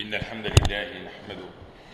إن الحمد لله نحمده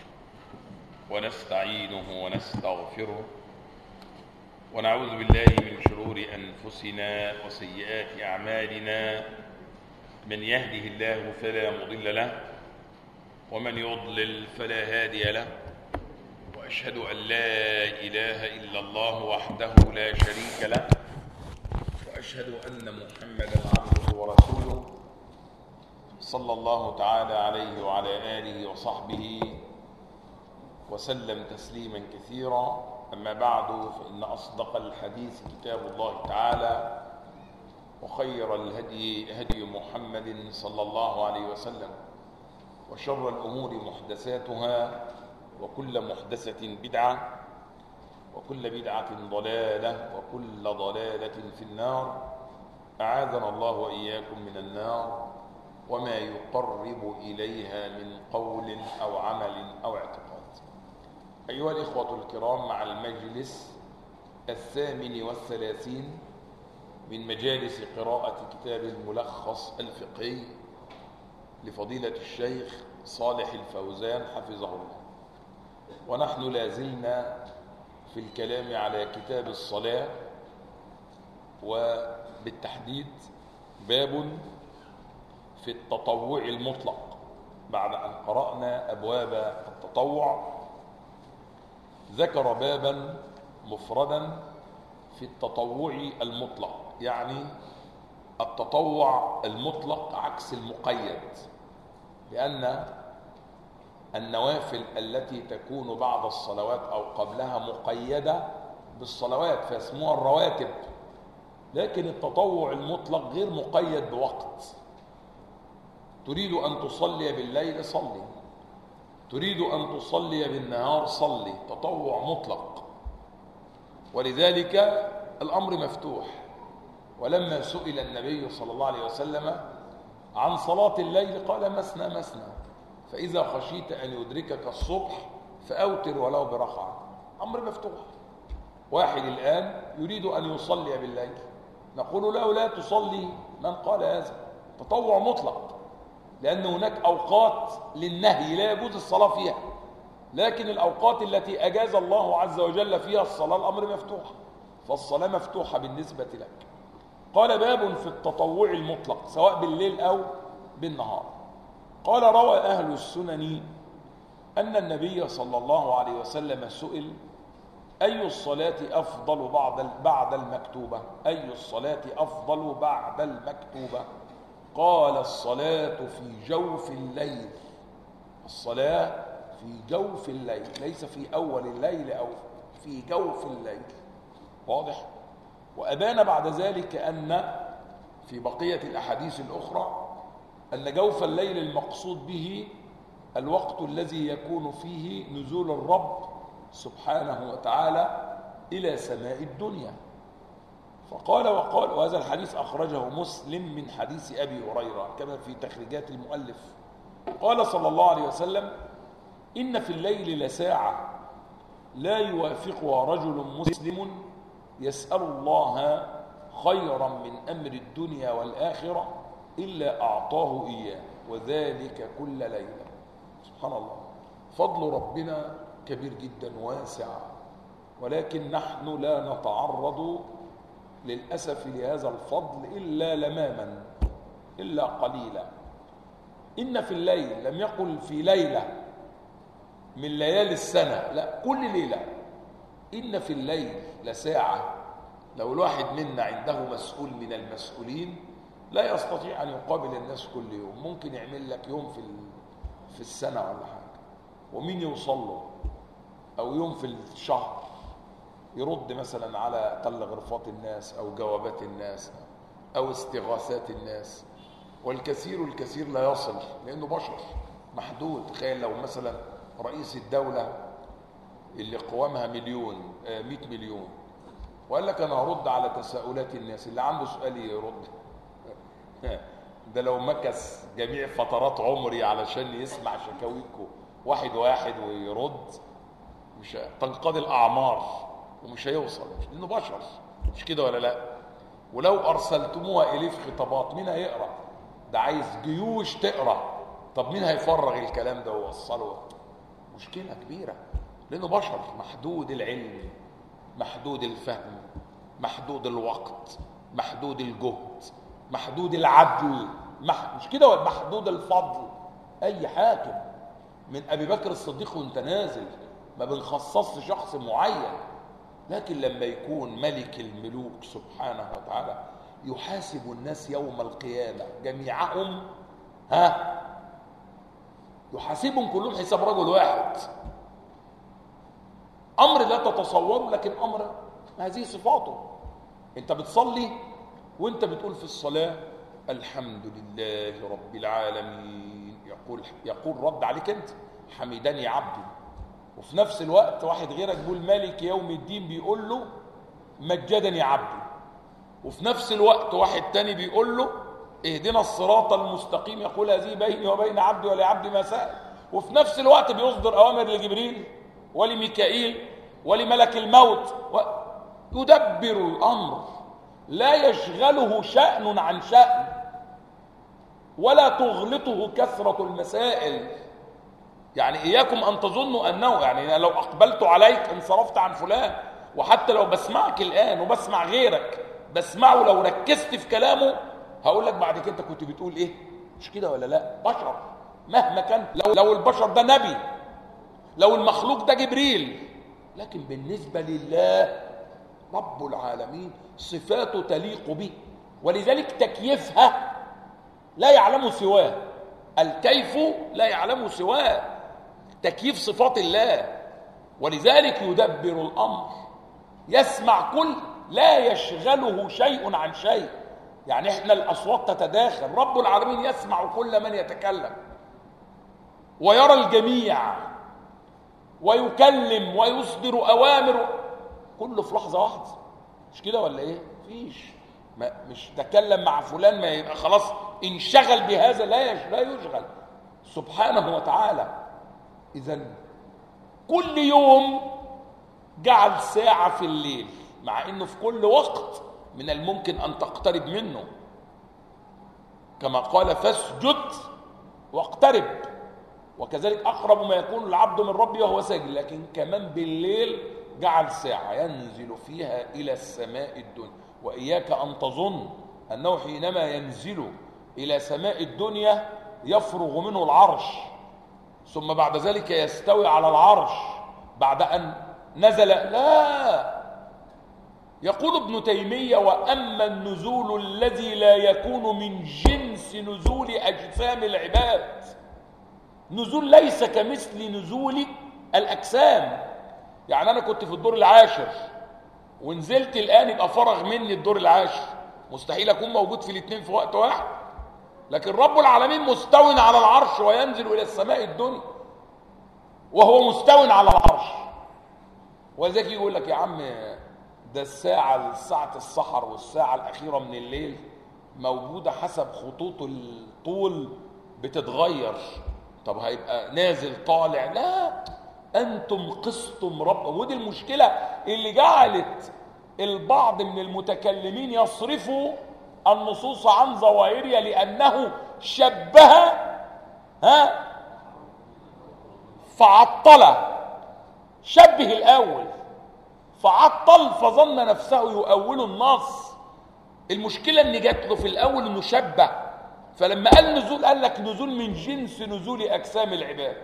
ونستعينه ونستغفره ونعوذ بالله من شرور أنفسنا وسيئات أعمالنا من يهده الله فلا مضل له ومن يضلل فلا هادي له وأشهد أن لا إله إلا الله وحده لا شريك له وأشهد أن محمدا عبده ورسوله صلى الله تعالى عليه وعلى آله وصحبه وسلم تسليما كثيرا أما بعد فإن أصدق الحديث كتاب الله تعالى وخير الهدي هدي محمد صلى الله عليه وسلم وشر الأمور محدثاتها وكل محدثة بدعة وكل بدعة ضلالة وكل ضلالة في النار أعاذنا الله وإياكم من النار وما يقرب إليها من قول أو عمل أو اعتقاد أيها الإخوة الكرام مع المجلس الثامن والثلاثين من مجالس قراءة كتاب الملخص الفقهي لفضيلة الشيخ صالح الفوزان حفظه الله ونحن لازلنا في الكلام على كتاب الصلاة وبالتحديد باب في التطوع المطلق بعد أن قرأنا أبواب التطوع ذكر بابا مفردا في التطوع المطلق يعني التطوع المطلق عكس المقيد لأن النوافل التي تكون بعد الصلوات أو قبلها مقيدة بالصلوات فاسمها الرواتب لكن التطوع المطلق غير مقيد بوقت تريد أن تصلي بالليل صلي تريد أن تصلي بالنهار صلي تطوع مطلق ولذلك الأمر مفتوح ولما سئل النبي صلى الله عليه وسلم عن صلاة الليل قال مسنا مسنا فإذا خشيت أن يدركك الصبح فأوتر ولو برخعة أمر مفتوح واحد الآن يريد أن يصلي بالليل نقول له لا تصلي من قال هذا تطوع مطلق لأن هناك أوقات للنهي لا يجوز الصلاة فيها لكن الأوقات التي أجاز الله عز وجل فيها الصلاة الأمر مفتوح فالصلاة مفتوحة بالنسبة لك قال باب في التطوع المطلق سواء بالليل أو بالنهار قال روى أهل السنن أن النبي صلى الله عليه وسلم سئل أي الصلاة أفضل بعد بعد المكتوبة أي الصلاة أفضل بعد المكتوبة قال الصلاة في جوف الليل الصلاة في جوف الليل ليس في أول الليل أو في جوف الليل واضح وأبان بعد ذلك أن في بقية الأحاديث الأخرى أن جوف الليل المقصود به الوقت الذي يكون فيه نزول الرب سبحانه وتعالى إلى سماء الدنيا فقال وقال وهذا الحديث أخرجه مسلم من حديث أبي هريرة كما في تخريجات المؤلف قال صلى الله عليه وسلم إن في الليل لساعة لا يوافقها رجل مسلم يسأل الله خيرا من أمر الدنيا والآخرة إلا أعطاه إياه وذلك كل ليلة سبحان الله فضل ربنا كبير جدا واسع ولكن نحن لا نتعرض للأسف لهذا الفضل إلا لماما إلا قليلا إن في الليل لم يقل في ليلة من ليالي السنة لا كل ليلة إن في الليل لساعة لو الواحد منا عنده مسؤول من المسؤولين لا يستطيع أن يقابل الناس كل يوم ممكن يعمل لك يوم في في السنة ولا حاجة ومين يوصل له أو يوم في الشهر يرد مثلا على تلغرفات الناس أو جوابات الناس أو استغاثات الناس والكثير الكثير لا يصل لأنه بشر محدود تخيل لو مثلا رئيس الدولة اللي قوامها مليون آه مئة مليون وقال لك أنا هرد على تساؤلات الناس اللي عنده سؤال يرد ده لو مكث جميع فترات عمري علشان يسمع شكاويكم واحد واحد ويرد مش تنقضي الأعمار ومش هيوصل لأنه بشر مش كده ولا لا ولو أرسلتموها إليه في خطابات مين هيقرأ ده عايز جيوش تقرأ طب مين هيفرغ الكلام ده ويوصله مشكله كبيره لانه بشر محدود العلم محدود الفهم محدود الوقت محدود الجهد محدود العدل مح... مش كده ولا محدود الفضل اي حاكم من ابي بكر الصديق وانت نازل ما بنخصصش شخص معين لكن لما يكون ملك الملوك سبحانه وتعالى يحاسب الناس يوم القيامه جميعهم ها يحاسبهم كلهم حساب رجل واحد امر لا تتصوره لكن امر هذه صفاته انت بتصلي وانت بتقول في الصلاه الحمد لله رب العالمين يقول يقول رد عليك انت حمدني عبدي وفي نفس الوقت واحد غيرك بيقول مالك يوم الدين بيقول له مجدني عبدي وفي نفس الوقت واحد تاني بيقول له اهدنا الصراط المستقيم يقول هذه بيني وبين عبدي ولعبدي ما سأل وفي نفس الوقت بيصدر أوامر لجبريل ولميكائيل ولملك الموت يدبر الأمر لا يشغله شأن عن شأن ولا تغلطه كثرة المسائل يعني إياكم أن تظنوا أنه يعني لو أقبلت عليك انصرفت عن فلان وحتى لو بسمعك الآن وبسمع غيرك بسمعه لو ركزت في كلامه هقول لك بعد كده كنت بتقول إيه مش كده ولا لا بشر مهما كان لو, لو البشر ده نبي لو المخلوق ده جبريل لكن بالنسبة لله رب العالمين صفاته تليق به ولذلك تكييفها لا يعلم سواه الكيف لا يعلم سواه تكييف صفات الله ولذلك يدبر الامر يسمع كل لا يشغله شيء عن شيء يعني احنا الاصوات تتداخل رب العالمين يسمع كل من يتكلم ويرى الجميع ويكلم ويصدر اوامر كله في لحظه واحده مش كده ولا ايه فيش ما مش تكلم مع فلان ما يبقى خلاص انشغل بهذا لا لا يشغل سبحانه وتعالى اذا كل يوم جعل ساعه في الليل مع انه في كل وقت من الممكن ان تقترب منه كما قال فاسجد واقترب وكذلك اقرب ما يكون العبد من ربه وهو ساجد لكن كمان بالليل جعل ساعه ينزل فيها الى السماء الدنيا واياك ان تظن انه حينما ينزل الى سماء الدنيا يفرغ منه العرش ثم بعد ذلك يستوي على العرش بعد ان نزل لا يقول ابن تيميه واما النزول الذي لا يكون من جنس نزول اجسام العباد نزول ليس كمثل نزول الاجسام يعني انا كنت في الدور العاشر ونزلت الان يبقى فرغ مني الدور العاشر مستحيل اكون موجود في الاثنين في وقت واحد لكن رب العالمين مستو على العرش وينزل الى السماء الدنيا وهو مستو على العرش ولذلك يقول لك يا عم ده الساعة ساعة السحر والساعة الأخيرة من الليل موجودة حسب خطوط الطول بتتغير طب هيبقى نازل طالع لا أنتم قستم رب ودي المشكلة اللي جعلت البعض من المتكلمين يصرفوا النصوص عن ظواهرها لأنه شبه ها فعطل شبه الأول فعطل فظن نفسه يؤول النص المشكلة ان جات له في الأول انه شبه فلما قال نزول قال لك نزول من جنس نزول أجسام العباد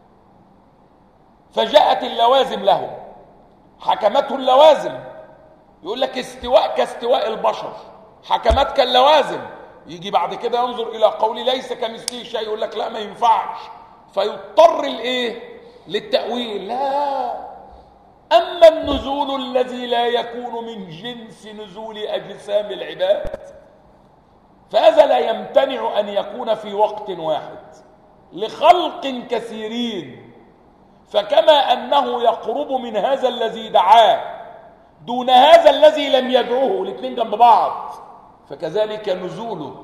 فجاءت اللوازم له حكمته اللوازم يقول لك استواء كاستواء البشر حكمت كاللوازم يجي بعد كده ينظر الى قول ليس كمثله شيء يقول لك لا ما ينفعش فيضطر الايه للتاويل لا اما النزول الذي لا يكون من جنس نزول اجسام العباد فهذا لا يمتنع ان يكون في وقت واحد لخلق كثيرين فكما انه يقرب من هذا الذي دعاه دون هذا الذي لم يدعوه الاثنين جنب بعض فكذلك نزوله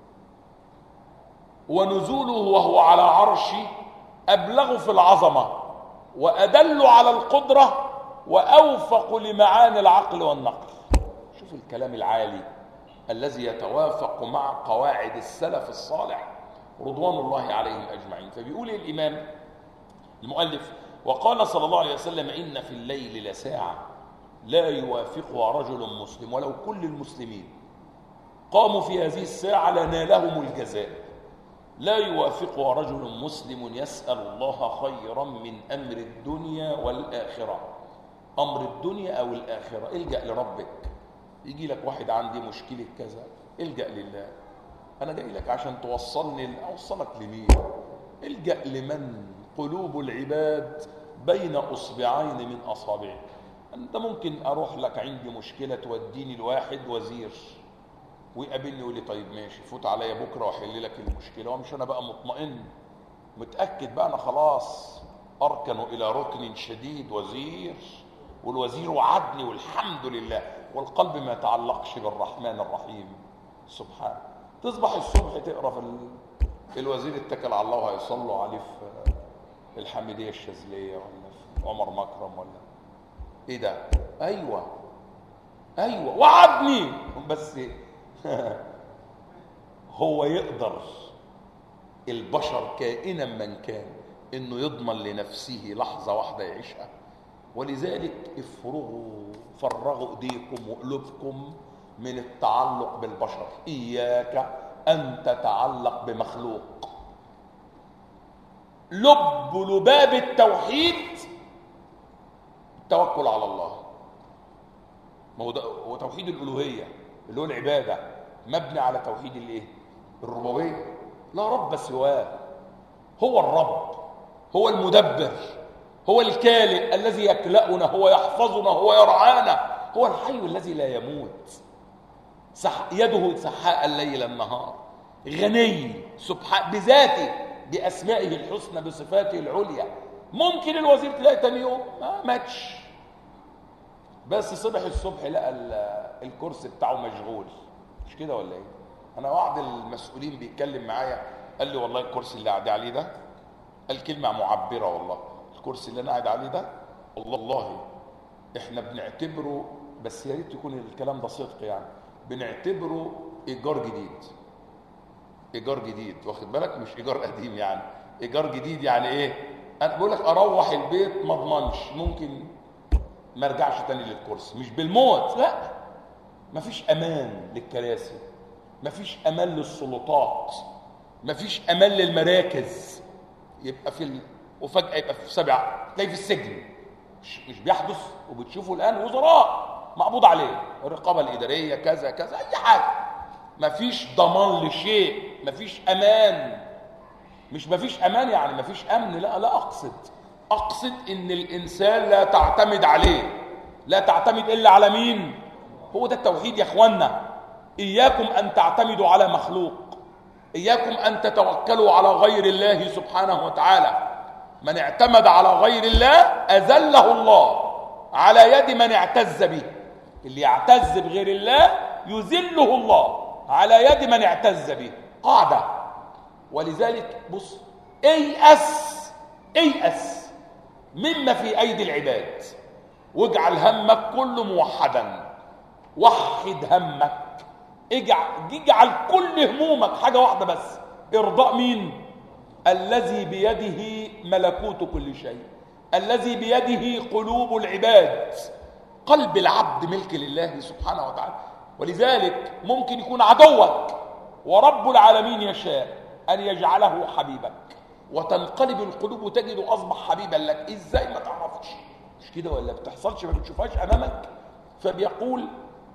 ونزوله وهو على عرشه أبلغ في العظمة وأدل على القدرة وأوفق لمعاني العقل والنقل شوف الكلام العالي الذي يتوافق مع قواعد السلف الصالح رضوان الله عليهم أجمعين فبيقول الإمام المؤلف وقال صلى الله عليه وسلم إن في الليل لساعة لا يوافقها رجل مسلم ولو كل المسلمين قاموا في هذه الساعة لنالهم الجزاء لا يوافقها رجل مسلم يسأل الله خيرا من أمر الدنيا والآخرة أمر الدنيا أو الآخرة الجأ لربك يجي لك واحد عندي مشكلة كذا الجأ لله أنا جاي لك عشان توصلني أوصلك لمين الجأ لمن قلوب العباد بين أصبعين من أصابعه أنت ممكن أروح لك عندي مشكلة توديني لواحد وزير ويقابلني يقول لي طيب ماشي فوت عليا بكرة وأحل لك المشكلة ومش أنا بقى مطمئن متأكد بقى أنا خلاص أركن إلى ركن شديد وزير والوزير وعدني والحمد لله والقلب ما يتعلقش بالرحمن الرحيم سبحانه تصبح الصبح تقرا في ال... الوزير اتكل على الله وهيصلوا عليه في الحميديه الشاذليه ولا في عمر مكرم ولا ايه ده ايوه ايوه وعدني بس هو يقدر البشر كائنا من كان انه يضمن لنفسه لحظه واحده يعيشها ولذلك افرغوا فرغوا ايديكم وقلوبكم من التعلق بالبشر اياك ان تتعلق بمخلوق لب لباب التوحيد التوكل على الله ما هو ده هو توحيد الالوهيه اللي هو العباده مبني على توحيد الايه الربوبيه لا رب سواه هو الرب هو المدبر هو الكالئ الذي يكلأنا هو يحفظنا هو يرعانا هو الحي الذي لا يموت سح يده سحاء الليل النهار غني سبحان بذاته بأسمائه الحسنى بصفاته العليا ممكن الوزير تلاقي تاني يوم ما ماتش بس صبح الصبح لقى الكرسي بتاعه مشغول مش كده ولا ايه انا بعض المسؤولين بيتكلم معايا قال لي والله الكرسي اللي قاعد عليه ده قال كلمه معبره والله الكرسي اللي انا قاعد عليه ده والله احنا بنعتبره بس يا ريت يكون الكلام ده صدق يعني بنعتبره ايجار جديد ايجار جديد واخد بالك مش ايجار قديم يعني ايجار جديد يعني ايه انا بقول لك اروح البيت ما اضمنش ممكن ما ارجعش تاني للكرسي مش بالموت لا مفيش امان للكراسي مفيش امان للسلطات مفيش امان للمراكز يبقى في ال... وفجاه يبقى في سبع تلاقي في السجن مش, مش بيحدث وبتشوفوا الان وزراء مقبوض عليه الرقابه الاداريه كذا كذا اي حاجه مفيش ضمان لشيء مفيش امان مش مفيش امان يعني مفيش امن لا لا اقصد اقصد ان الانسان لا تعتمد عليه لا تعتمد الا على مين هو ده التوحيد يا اخوانا اياكم ان تعتمدوا على مخلوق اياكم ان تتوكلوا على غير الله سبحانه وتعالى من اعتمد على غير الله اذله الله على يد من اعتز به اللي يعتز بغير الله يذله الله على يد من اعتز به قاعده ولذلك بص ايأس ايأس مما في ايدي العباد واجعل همك كله موحدا وحد همك اجعل, اجعل كل همومك حاجه واحده بس ارضاء مين الذي بيده ملكوت كل شيء الذي بيده قلوب العباد قلب العبد ملك لله سبحانه وتعالى ولذلك ممكن يكون عدوك ورب العالمين يشاء ان يجعله حبيبك وتنقلب القلوب وتجد اصبح حبيبا لك ازاي ما تعرفش مش كده ولا بتحصلش ما بتشوفهاش امامك فبيقول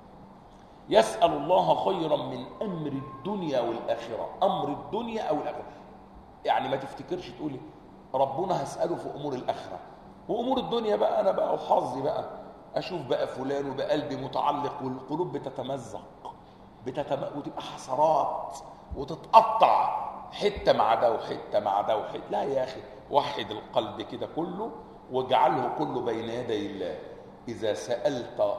يسأل الله خيرا من أمر الدنيا والآخرة أمر الدنيا أو الآخرة يعني ما تفتكرش تقولي ربنا هسأله في أمور الآخرة وأمور الدنيا بقى أنا بقى وحظي بقى أشوف بقى فلان وبقى قلبي متعلق والقلوب بتتمزق بتتم... وتبقى حسرات وتتقطع حتة مع ده وحتة مع ده وحتة لا يا أخي وحد القلب كده كله واجعله كله بين يدي الله إذا سألت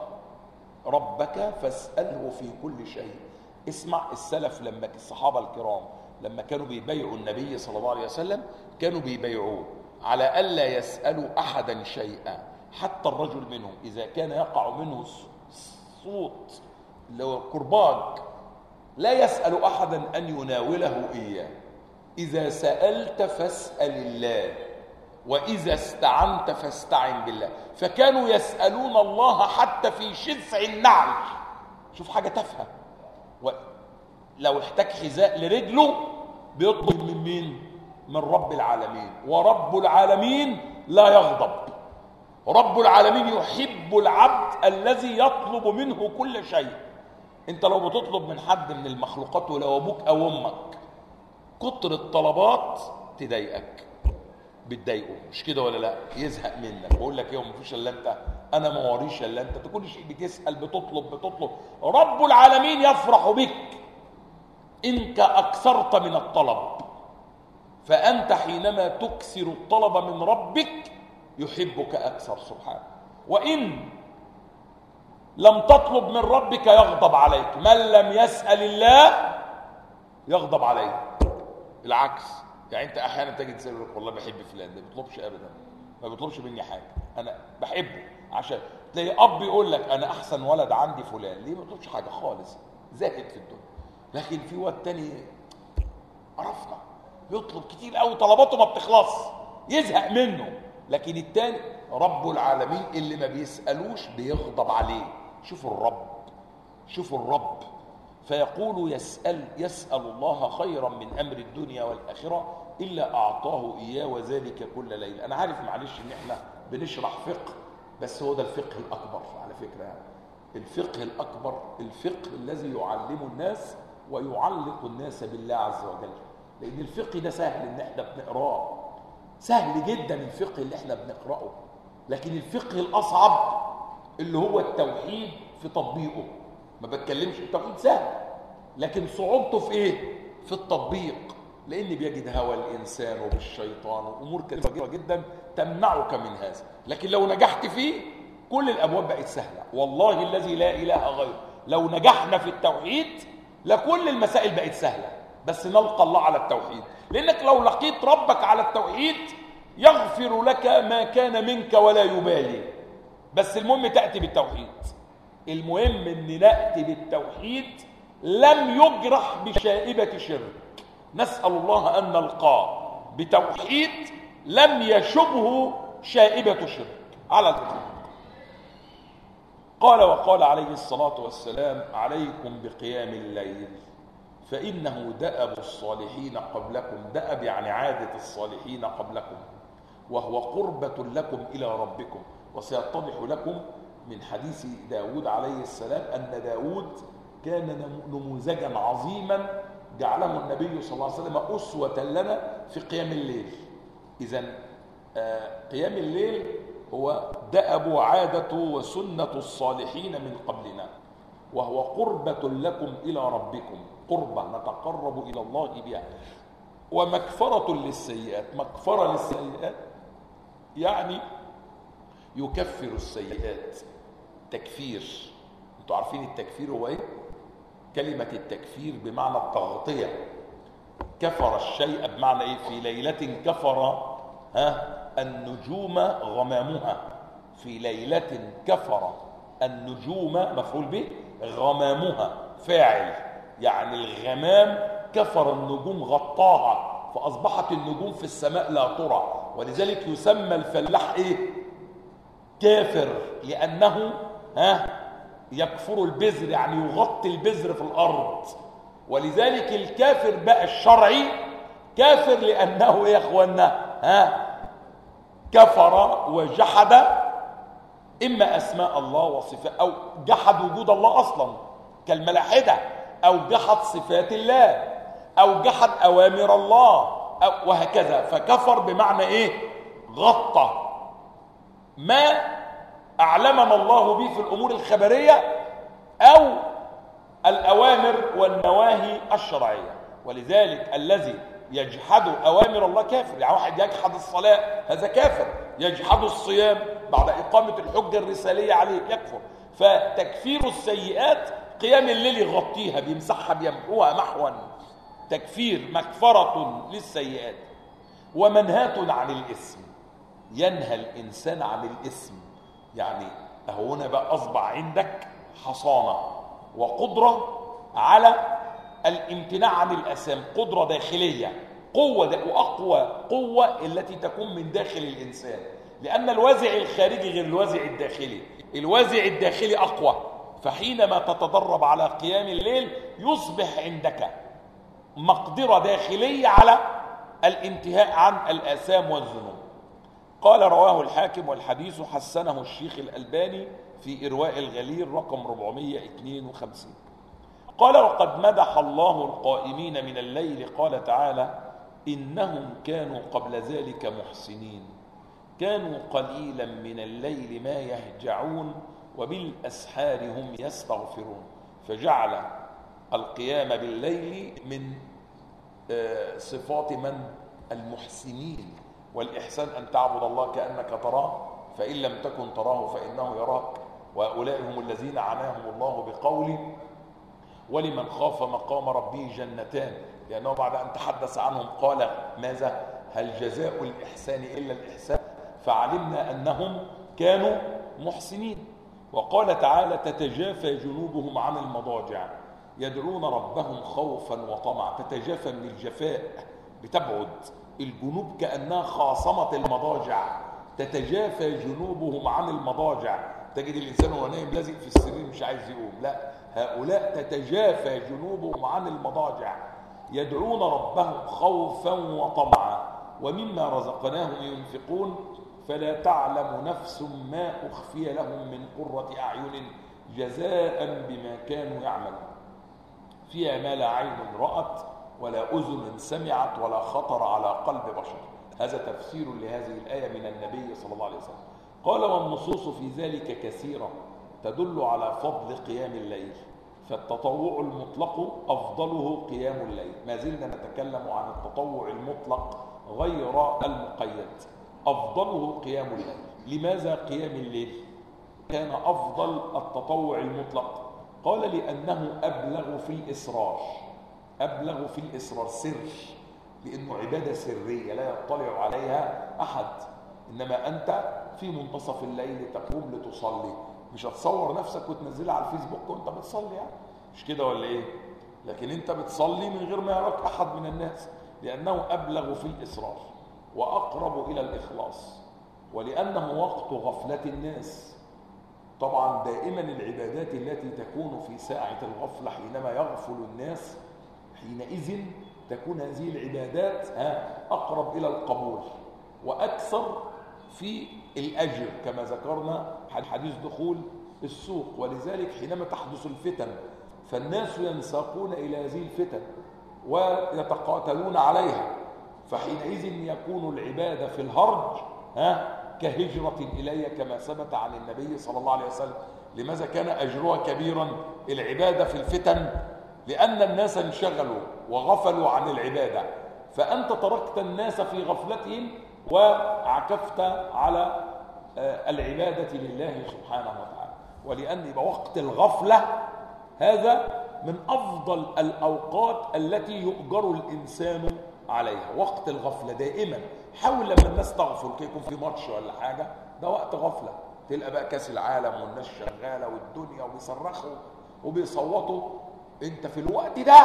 ربك فاسأله في كل شيء اسمع السلف لما الصحابة الكرام لما كانوا بيبايعوا النبي صلى الله عليه وسلم كانوا بيبايعوه على ألا يسألوا أحدا شيئا حتى الرجل منهم إذا كان يقع منه صوت اللي هو كرباج لا يسأل أحدا أن يناوله إياه إذا سألت فاسأل الله وإذا استعنت فاستعن بالله فكانوا يسألون الله حتى في شفع النعل شوف حاجة تافهة لو احتاج حذاء لرجله بيطلب من مين من رب العالمين ورب العالمين لا يغضب رب العالمين يحب العبد الذي يطلب منه كل شيء انت لو بتطلب من حد من المخلوقات ولو ابوك او امك كتر الطلبات تضايقك بتضايقه مش كده ولا لا يزهق منك بقول لك ايه مفيش الا انت انا ما وريش الا انت كل شيء بتسال بتطلب بتطلب رب العالمين يفرح بك انك اكثرت من الطلب فانت حينما تكثر الطلب من ربك يحبك اكثر سبحانه وان لم تطلب من ربك يغضب عليك من لم يسال الله يغضب عليه العكس يعني انت احيانا تجد تسال والله بحب فلان ده ما بيطلبش ابدا ما بيطلبش مني حاجه انا بحبه عشان تلاقي اب يقول لك انا احسن ولد عندي فلان ليه ما بيطلبش حاجه خالص زاهد في الدنيا لكن في واد تاني عرفنا يطلب كتير قوي طلباته ما بتخلص يزهق منه لكن التاني رب العالمين اللي ما بيسالوش بيغضب عليه شوفوا الرب شوفوا الرب فيقول يسأل يسأل الله خيرا من أمر الدنيا والآخرة إلا أعطاه إياه وذلك كل ليلة أنا عارف معلش إن إحنا بنشرح فقه بس هو ده الفقه الأكبر على فكرة يعني الفقه الأكبر الفقه الذي يعلم الناس ويعلق الناس بالله عز وجل لأن الفقه ده سهل إن إحنا بنقراه سهل جدا الفقه اللي إحنا بنقرأه لكن الفقه الأصعب اللي هو التوحيد في تطبيقه ما بتكلمش التوحيد سهل لكن صعوبته في ايه في التطبيق لان بيجد هوى الانسان وبالشيطان وامور كثيره جدا تمنعك من هذا لكن لو نجحت فيه كل الابواب بقت سهله والله الذي لا اله غيره لو نجحنا في التوحيد لكل المسائل بقت سهله بس نلقى الله على التوحيد لانك لو لقيت ربك على التوحيد يغفر لك ما كان منك ولا يبالي بس المهم تاتي بالتوحيد المهم ان ناتي بالتوحيد لم يجرح بشائبه شرك نسال الله ان نلقاه بتوحيد لم يشبه شائبه شرك على الاطلاق قال وقال عليه الصلاه والسلام عليكم بقيام الليل فانه دأب الصالحين قبلكم دأب يعني عاده الصالحين قبلكم وهو قربه لكم الى ربكم وسيتضح لكم من حديث داود عليه السلام أن داود كان نموذجا عظيما جعله النبي صلى الله عليه وسلم أسوة لنا في قيام الليل إذا قيام الليل هو دأب وعادة وسنة الصالحين من قبلنا وهو قربة لكم إلى ربكم قربة نتقرب إلى الله بها ومكفرة للسيئات مكفرة للسيئات يعني يكفر السيئات تكفير انتوا عارفين التكفير هو ايه كلمة التكفير بمعنى التغطية كفر الشيء بمعنى ايه في ليلة كفر ها النجوم غمامها في ليلة كفر النجوم مفعول به غمامها فاعل يعني الغمام كفر النجوم غطاها فأصبحت النجوم في السماء لا ترى ولذلك يسمى الفلاح ايه كافر لأنه ها يكفر البذر يعني يغطي البذر في الأرض ولذلك الكافر بقى الشرعي كافر لأنه يا أخوانا ها كفر وجحد إما أسماء الله وصفات أو جحد وجود الله أصلا كالملاحدة أو جحد صفات الله أو جحد أوامر الله أو وهكذا فكفر بمعنى إيه غطى ما أعلمنا الله به في الأمور الخبرية أو الأوامر والنواهي الشرعية ولذلك الذي يجحد أوامر الله كافر يعني واحد يجحد الصلاة هذا كافر يجحد الصيام بعد إقامة الحجة الرسالية عليه يكفر فتكفير السيئات قيام الليل يغطيها بيمسحها بيمحوها محوا تكفير مكفرة للسيئات ومنهاة عن الإثم ينهى الإنسان عن الإثم يعني أهو هنا بقى أصبح عندك حصانة وقدرة على الامتناع عن الأسام قدرة داخلية قوة ده وأقوى قوة التي تكون من داخل الإنسان لأن الوازع الخارجي غير الوازع الداخلي الوازع الداخلي أقوى فحينما تتدرب على قيام الليل يصبح عندك مقدرة داخلية على الانتهاء عن الآثام والذنوب قال رواه الحاكم والحديث حسنه الشيخ الألباني في إرواء الغليل رقم 452 قال وقد مدح الله القائمين من الليل قال تعالى إنهم كانوا قبل ذلك محسنين كانوا قليلا من الليل ما يهجعون وبالأسحار هم يستغفرون فجعل القيام بالليل من صفات من المحسنين والإحسان أن تعبد الله كأنك تراه فإن لم تكن تراه فإنه يراك وهؤلاء هم الذين عناهم الله بقول ولمن خاف مقام ربه جنتان لأنه بعد أن تحدث عنهم قال ماذا هل جزاء الإحسان إلا الإحسان فعلمنا أنهم كانوا محسنين وقال تعالى تتجافى جنوبهم عن المضاجع يدعون ربهم خوفا وطمعا تتجافى من الجفاء بتبعد الجنوب كأنها خاصمة المضاجع تتجافى جنوبهم عن المضاجع تجد الإنسان وهو نايم لازق في السرير مش عايز يقوم لا هؤلاء تتجافى جنوبهم عن المضاجع يدعون ربهم خوفا وطمعا ومما رزقناهم ينفقون فلا تعلم نفس ما أخفي لهم من قرة أعين جزاء بما كانوا يعملون فيها ما لا عين رأت ولا أذن سمعت ولا خطر على قلب بشر هذا تفسير لهذه الآية من النبي صلى الله عليه وسلم قال والنصوص في ذلك كثيرة تدل على فضل قيام الليل فالتطوع المطلق أفضله قيام الليل ما زلنا نتكلم عن التطوع المطلق غير المقيد أفضله قيام الليل لماذا قيام الليل كان أفضل التطوع المطلق قال لأنه أبلغ في الإصرار أبلغ في الإصرار سر لأنه عبادة سرية لا يطلع عليها أحد إنما أنت في منتصف الليل تقوم لتصلي مش هتصور نفسك وتنزلها على الفيسبوك وانت بتصلي يعني مش كده ولا ايه لكن انت بتصلي من غير ما يراك احد من الناس لانه ابلغ في الاصرار واقرب الى الاخلاص ولانه وقت غفله الناس طبعا دائما العبادات التي تكون في ساعه الغفله حينما يغفل الناس حينئذ تكون هذه العبادات ها اقرب الى القبول واكثر في الأجر كما ذكرنا حديث دخول السوق ولذلك حينما تحدث الفتن فالناس ينساقون إلى هذه الفتن ويتقاتلون عليها فحينئذ يكون العبادة في الهرج ها كهجرة إلي كما ثبت عن النبي صلى الله عليه وسلم لماذا كان أجرها كبيرا العبادة في الفتن لأن الناس انشغلوا وغفلوا عن العبادة فأنت تركت الناس في غفلتهم وعكفت على العبادة لله سبحانه وتعالى ولأن يبقى وقت الغفلة هذا من أفضل الأوقات التي يؤجر الإنسان عليها وقت الغفلة دائما حاول لما الناس تغفل يكون في ماتش ولا حاجة ده وقت غفلة تلقى بقى كاس العالم والناس شغالة والدنيا وبيصرخوا وبيصوتوا انت في الوقت ده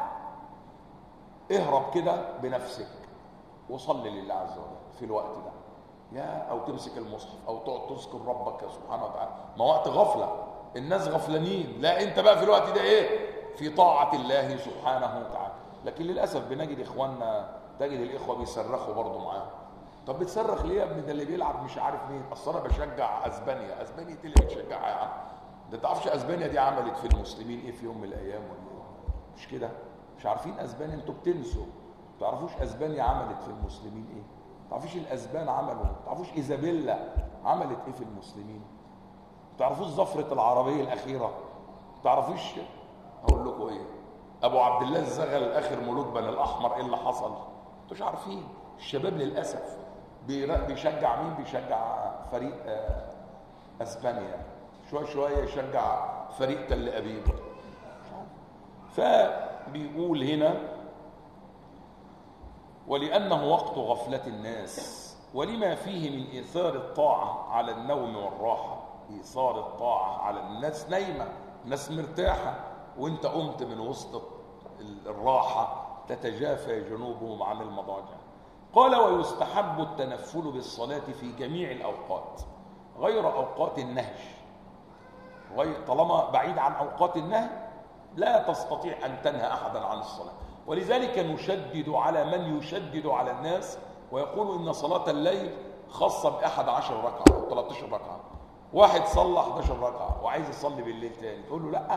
اهرب كده بنفسك وصلي لله عز وجل في الوقت ده يا او تمسك المصحف او تقعد تذكر ربك سبحانه وتعالى ما وقت غفله الناس غفلانين لا انت بقى في الوقت ده ايه في طاعه الله سبحانه وتعالى لكن للاسف بنجد اخواننا تجد الاخوه بيصرخوا برضه معاهم طب بتصرخ ليه يا ابني ده اللي بيلعب مش عارف مين اصل انا بشجع اسبانيا اسبانيا ايه اللي بتشجعها يا عم ده تعرفش اسبانيا دي عملت في المسلمين ايه في يوم من الايام ولا ايه مش كده مش عارفين اسبانيا انتوا بتنسوا تعرفوش اسبانيا عملت في المسلمين ايه تعرفوش الاسبان عملوا تعرفوش ايزابيلا عملت ايه في المسلمين تعرفوش زفرة العربية الأخيرة تعرفوش هقول لكم ايه ابو عبد الله الزغل اخر ملوك بني الاحمر ايه اللي حصل انتوش عارفين الشباب للاسف بيشجع مين بيشجع فريق اسبانيا شويه شويه يشجع فريق تل ابيب فبيقول هنا ولأنه وقت غفلة الناس ولما فيه من إيثار الطاعة على النوم والراحة إيثار الطاعة على الناس نايمة الناس مرتاحة وانت قمت من وسط الراحة تتجافى جنوبهم عن المضاجع قال ويستحب التنفل بالصلاة في جميع الأوقات غير أوقات النهي غير طالما بعيد عن أوقات النهي لا تستطيع أن تنهى أحدا عن الصلاة ولذلك نشدد على من يشدد على الناس ويقول إن صلاة الليل خاصة بأحد عشر ركعة أو 13 ركعة واحد صلى 11 ركعة وعايز يصلي بالليل تاني تقول له لا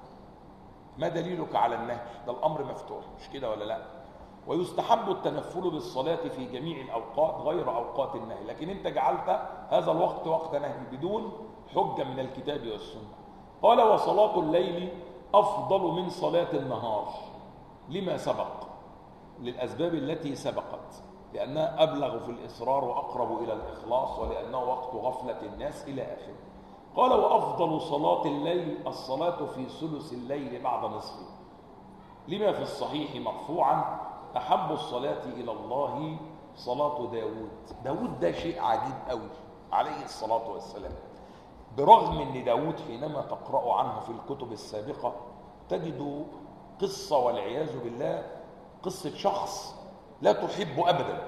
ما دليلك على النهي ده الأمر مفتوح مش كده ولا لا ويستحب التنفل بالصلاة في جميع الأوقات غير أوقات النهي لكن أنت جعلت هذا الوقت وقت نهي بدون حجة من الكتاب والسنة قال وصلاة الليل أفضل من صلاة النهار لما سبق للأسباب التي سبقت لأنها أبلغ في الإصرار وأقرب إلى الإخلاص ولأنه وقت غفلة الناس إلى آخره قال وأفضل صلاة الليل الصلاة في ثلث الليل بعد نصفه لما في الصحيح مرفوعا أحب الصلاة إلى الله صلاة داود داود ده شيء عجيب قوي عليه الصلاة والسلام برغم أن داود حينما تقرأ عنه في الكتب السابقة تجد قصة والعياذ بالله قصة شخص لا تحبه أبدا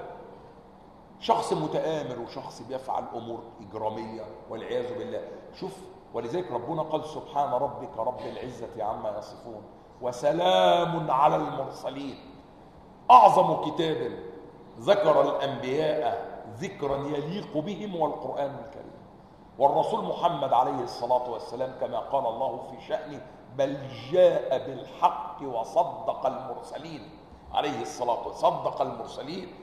شخص متآمر وشخص بيفعل أمور إجرامية والعياذ بالله شوف ولذلك ربنا قال سبحان ربك رب العزة عما يصفون وسلام على المرسلين أعظم كتاب ذكر الأنبياء ذكرا يليق بهم والقرآن الكريم والرسول محمد عليه الصلاة والسلام كما قال الله في شأنه بل جاء بالحق وصدق المرسلين عليه الصلاة والسلام صدق المرسلين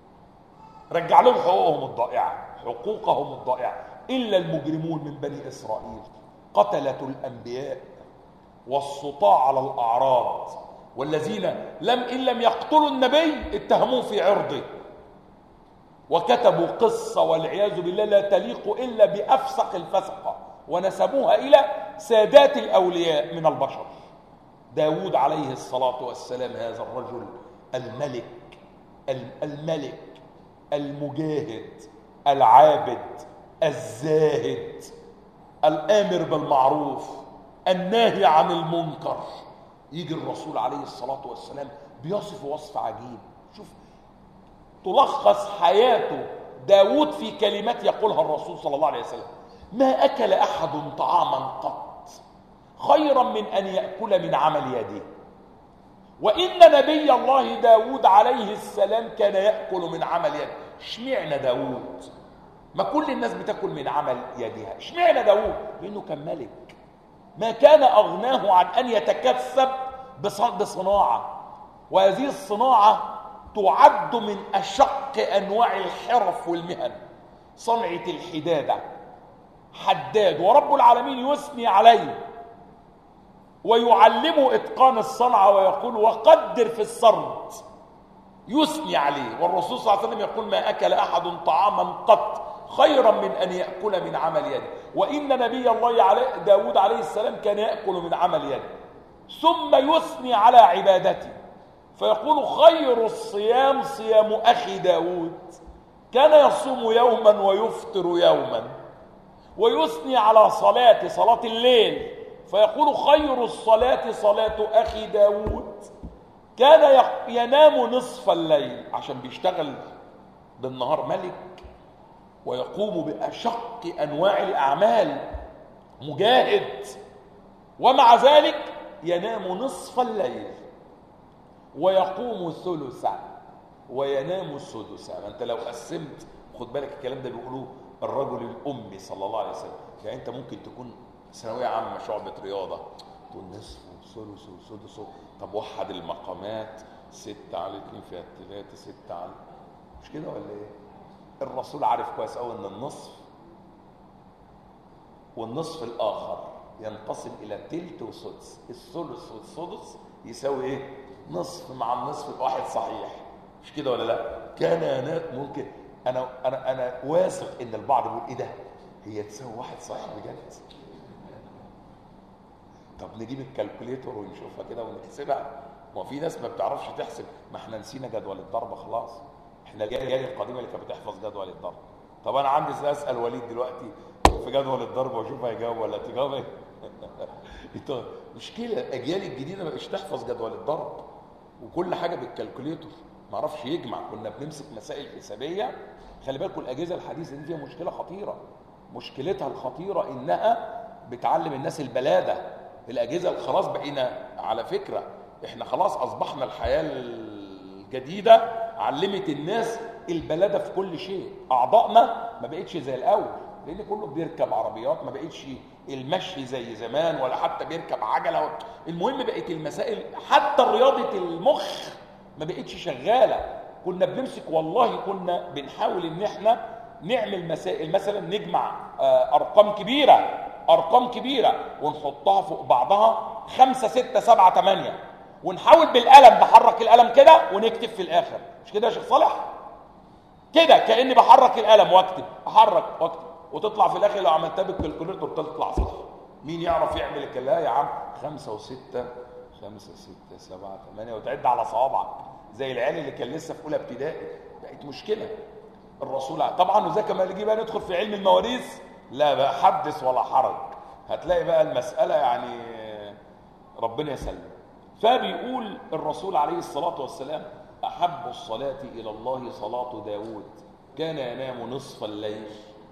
رجع لهم حقوقهم الضائعة حقوقهم الضائعة إلا المجرمون من بني إسرائيل قتلة الأنبياء والسطاع على الأعراض والذين لم إن لم يقتلوا النبي اتهموه في عرضه وكتبوا قصة والعياذ بالله لا تليق إلا بأفسق الفسقة ونسبوها إلى سادات الأولياء من البشر داود عليه الصلاة والسلام هذا الرجل الملك الملك المجاهد العابد الزاهد الآمر بالمعروف الناهي عن المنكر يجي الرسول عليه الصلاة والسلام بيصف وصف عجيب شوف تلخص حياته داود في كلمات يقولها الرسول صلى الله عليه وسلم ما أكل أحد طعاما قط خيرا من أن يأكل من عمل يده وإن نبي الله داود عليه السلام كان يأكل من عمل يده اشمعنى داود ما كل الناس بتاكل من عمل يدها اشمعنى داود لأنه كان ملك ما كان أغناه عن أن يتكسب بصناعة وهذه الصناعة تعد من أشق أنواع الحرف والمهن صنعة الحدادة حداد ورب العالمين يثني عليه ويعلمه إتقان الصنعة ويقول وقدر في السرد يثني عليه والرسول صلى الله عليه وسلم يقول ما أكل أحد طعاما قط خيرا من أن يأكل من عمل يده وإن نبي الله عليه داود عليه السلام كان يأكل من عمل يده ثم يثني على عبادته فيقول خير الصيام صيام أخي داود كان يصوم يوما ويفطر يوما ويثني على صلاة صلاة الليل فيقول خير الصلاة صلاة أخي داود كان ينام نصف الليل عشان بيشتغل بالنهار ملك ويقوم بأشق أنواع الأعمال مجاهد ومع ذلك ينام نصف الليل ويقوم ثلثا وينام سدسا ما انت لو قسمت خد بالك الكلام ده بيقولوه الرجل الامي صلى الله عليه وسلم يعني انت ممكن تكون ثانويه عامه شعبه رياضه تقول نصف وثلث وسدس طب وحد المقامات ستة على اتنين فيها التلاتة ستة على مش كده ولا ايه؟ الرسول عارف كويس قوي ان النصف والنصف الاخر ينقسم الى تلت وسدس الثلث والسدس يساوي ايه؟ نصف مع النصف الواحد صحيح مش كده ولا لا؟ كان ينات ممكن انا انا انا واثق ان البعض بيقول ايه ده؟ هي تساوي واحد صحيح بجد؟ طب نجيب الكالكوليتور ونشوفها كده ونحسبها ما في ناس ما بتعرفش تحسب ما احنا نسينا جدول الضرب خلاص احنا الجيل القديمه اللي كانت بتحفظ جدول الضرب طب انا عندي اسال وليد دلوقتي في جدول الضرب واشوف هيجاوب ولا تجاوب ايه مشكله الاجيال الجديده ما بقتش تحفظ جدول الضرب وكل حاجه بالكالكوليتور ما عرفش يجمع كنا بنمسك مسائل حسابيه خلي بالكم الاجهزه الحديثه دي فيها مشكله خطيره مشكلتها الخطيره انها بتعلم الناس البلاده الاجهزه خلاص بقينا على فكره احنا خلاص اصبحنا الحياه الجديده علمت الناس البلاده في كل شيء اعضائنا ما بقتش زي الاول لان كله بيركب عربيات ما بقتش المشي زي زمان ولا حتى بيركب عجله المهم بقت المسائل حتى رياضه المخ ما بقتش شغاله كنا بنمسك والله كنا بنحاول ان احنا نعمل مسائل مثلا نجمع آه، ارقام كبيره ارقام كبيره ونحطها فوق بعضها خمسة ستة سبعة تمانية ونحاول بالقلم بحرك القلم كده ونكتب في الاخر مش كده يا شيخ صالح كده كاني بحرك القلم واكتب احرك واكتب وتطلع في الاخر لو عملتها بالكالكوليتر تطلع صح مين يعرف يعمل الكلام يا عم خمسة وستة خمسة ستة سبعة ثمانية وتعد على صوابعك زي العيال اللي كان لسه في اولى ابتدائي بقت مشكله الرسول طبعا وزي كما نيجي بقى ندخل في علم المواريث لا بقى حدث ولا حرج هتلاقي بقى المساله يعني ربنا يسلم فبيقول الرسول عليه الصلاه والسلام احب الصلاه الى الله صلاه داود كان ينام نصف الليل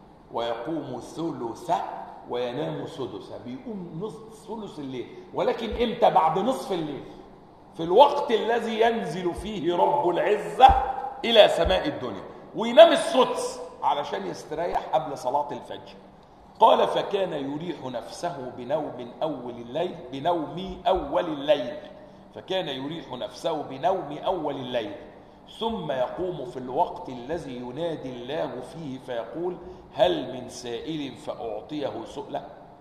ويقوم ثلثه وينام سدسه بيقوم نصف ثلث الليل ولكن امتى بعد نصف الليل في الوقت الذي ينزل فيه رب العزة إلى سماء الدنيا وينام السدس علشان يستريح قبل صلاة الفجر قال فكان يريح نفسه بنوم أول الليل بنوم أول الليل فكان يريح نفسه بنوم أول الليل ثم يقوم في الوقت الذي ينادي الله فيه فيقول هل من سائل فأعطيه سؤله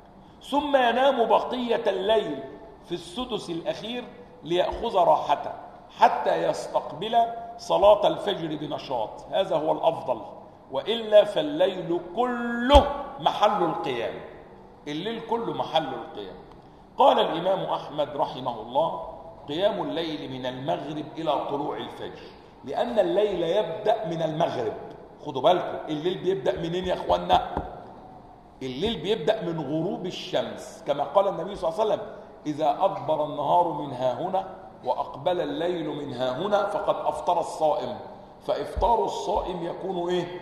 ثم ينام بقية الليل في السدس الأخير ليأخذ راحته حتى يستقبل صلاة الفجر بنشاط هذا هو الأفضل وإلا فالليل كله محل القيام الليل كله محل القيام قال الإمام أحمد رحمه الله قيام الليل من المغرب إلى طلوع الفجر لأن الليل يبدأ من المغرب خدوا بالكم الليل بيبدأ منين يا أخوانا الليل بيبدأ من غروب الشمس كما قال النبي صلى الله عليه وسلم إذا أدبر النهار من ها هنا وأقبل الليل من ها هنا فقد أفطر الصائم فإفطار الصائم يكون إيه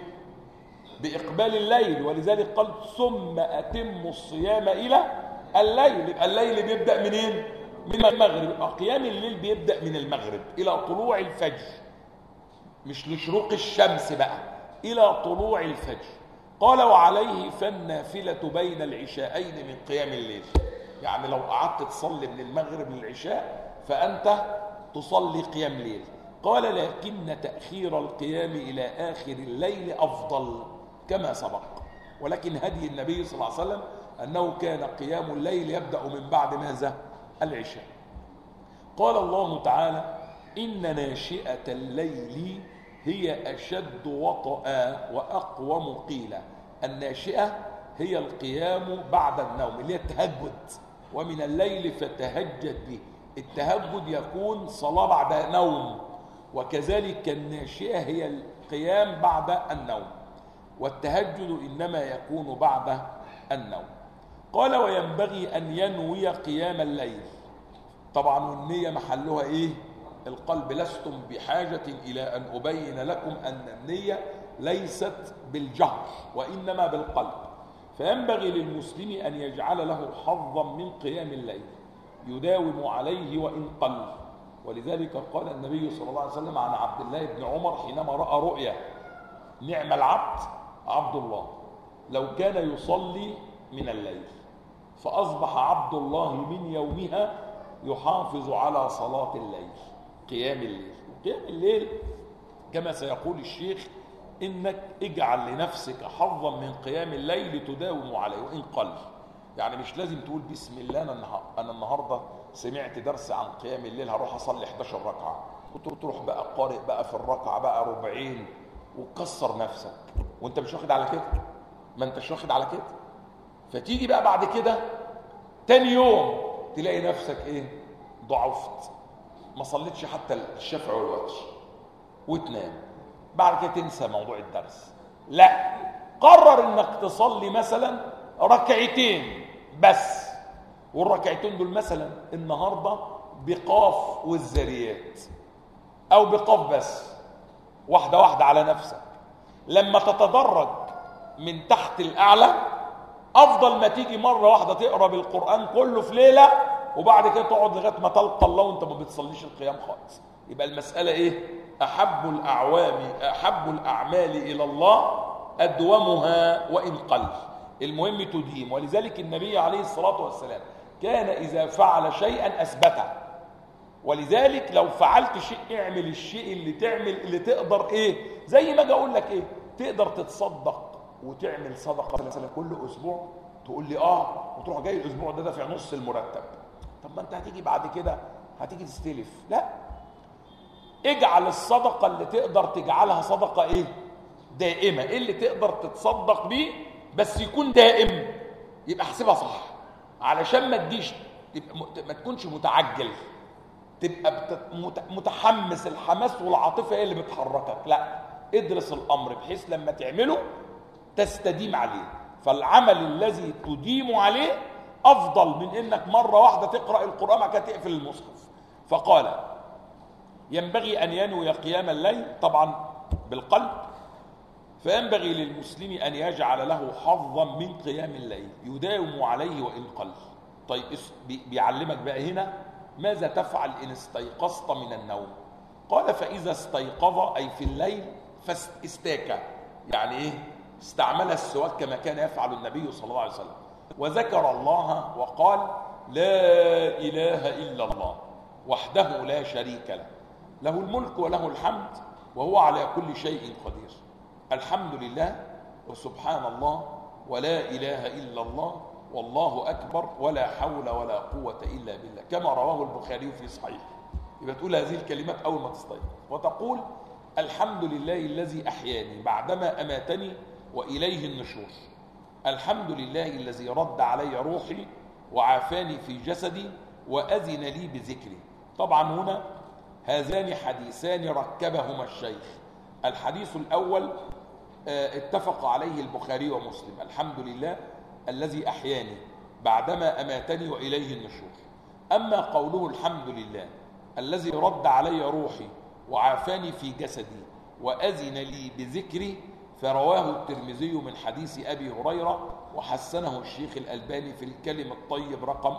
بإقبال الليل ولذلك قال ثم أتم الصيام إلى الليل يبقى الليل بيبدأ منين من المغرب يبقى قيام الليل بيبدأ من المغرب إلى طلوع الفجر مش لشروق الشمس بقى إلى طلوع الفجر قال وعليه فالنافلة بين العشاءين من قيام الليل يعني لو قعدت تصلي من المغرب للعشاء فأنت تصلي قيام ليل قال لكن تأخير القيام إلى آخر الليل أفضل كما سبق ولكن هدي النبي صلى الله عليه وسلم أنه كان قيام الليل يبدأ من بعد ماذا؟ العشاء قال الله تعالى إن ناشئة الليل هي أشد وطئا وأقوم قيلا الناشئة هي القيام بعد النوم اللي هي التهجد ومن الليل فتهجد به التهجد يكون صلاة بعد نوم وكذلك الناشئة هي القيام بعد النوم والتهجد إنما يكون بعد النوم قال وينبغي أن ينوي قيام الليل طبعا النية محلها إيه القلب لستم بحاجة إلى أن أبين لكم أن النية ليست بالجهر وإنما بالقلب فينبغي للمسلم أن يجعل له حظا من قيام الليل يداوم عليه وإن قل ولذلك قال النبي صلى الله عليه وسلم عن عبد الله بن عمر حينما رأى رؤيا نعم العبد عبد الله لو كان يصلي من الليل فأصبح عبد الله من يومها يحافظ على صلاة الليل قيام الليل قيام الليل كما سيقول الشيخ انك اجعل لنفسك حظا من قيام الليل تداوم عليه وان قل يعني مش لازم تقول بسم الله انا النهار انا النهارده سمعت درس عن قيام الليل هروح اصلي 11 ركعه وتروح بقى قارئ بقى في الركعه بقى ربعين وتكسر نفسك وانت مش واخد على كده ما انتش واخد على كده فتيجي بقى بعد كده تاني يوم تلاقي نفسك ايه ضعفت ما صليتش حتى الشفع والوتر وتنام بعد كده تنسى موضوع الدرس لا قرر انك تصلي مثلا ركعتين بس والركعتين دول مثلا النهارده بقاف والذريات او بقاف بس واحده واحده على نفسك لما تتدرج من تحت الاعلى افضل ما تيجي مره واحده تقرا بالقران كله في ليله وبعد كده تقعد لغايه ما تلقى الله وانت ما بتصليش القيام خالص يبقى المساله ايه احب الاعوام احب الاعمال الى الله ادومها وان قل المهم تديم ولذلك النبي عليه الصلاه والسلام كان اذا فعل شيئا اثبته ولذلك لو فعلت شيء اعمل الشيء اللي تعمل اللي تقدر ايه زي ما اجي اقول لك ايه تقدر تتصدق وتعمل صدقه مثلا كل اسبوع تقول لي اه وتروح جاي الاسبوع ده دافع نص المرتب طب ما انت هتيجي بعد كده هتيجي تستلف لا اجعل الصدقه اللي تقدر تجعلها صدقه ايه دائمه ايه اللي تقدر تتصدق بيه بس يكون دائم يبقى احسبها صح علشان ما تجيش تبقى م- ما تكونش متعجل تبقى بت- مت- متحمس الحماس والعاطفه هي اللي بتحركك لا ادرس الامر بحيث لما تعمله تستديم عليه فالعمل الذي تديم عليه افضل من انك مره واحده تقرا القران بعد كده تقفل المصحف فقال ينبغي ان ينوي قيام الليل طبعا بالقلب فينبغي للمسلم ان يجعل له حظا من قيام الليل يداوم عليه وان قل طيب اس- بي- بيعلمك بقى هنا ماذا تفعل ان استيقظت من النوم قال فاذا استيقظ اي في الليل فاستاك يعني ايه استعمل السواك كما كان يفعل النبي صلى الله عليه وسلم وذكر الله وقال لا اله الا الله وحده لا شريك له له الملك وله الحمد وهو على كل شيء قدير الحمد لله وسبحان الله ولا اله الا الله والله اكبر ولا حول ولا قوه الا بالله كما رواه البخاري في صحيحه يبقى تقول هذه الكلمات اول ما تستيقظ وتقول الحمد لله الذي احياني بعدما اماتني واليه النشور الحمد لله الذي رد علي روحي وعافاني في جسدي واذن لي بذكري طبعا هنا هذان حديثان ركبهما الشيخ الحديث الاول آه، اتفق عليه البخاري ومسلم الحمد لله الذي احياني بعدما اماتني واليه النشور اما قوله الحمد لله الذي رد علي روحي وعافاني في جسدي واذن لي بذكري فرواه الترمذي من حديث ابي هريره وحسنه الشيخ الالباني في الكلم الطيب رقم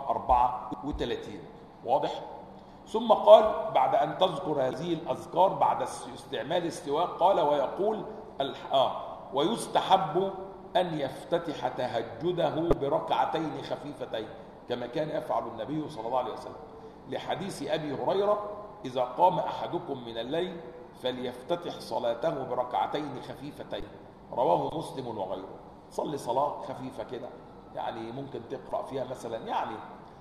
34 واضح ثم قال بعد أن تذكر هذه الأذكار بعد استعمال السواك قال ويقول الح- آه ويستحب أن يفتتح تهجده بركعتين خفيفتين كما كان يفعل النبي صلى الله عليه وسلم لحديث أبي هريرة إذا قام أحدكم من الليل فليفتتح صلاته بركعتين خفيفتين رواه مسلم وغيره صلي صلاة خفيفة كده يعني ممكن تقرأ فيها مثلا يعني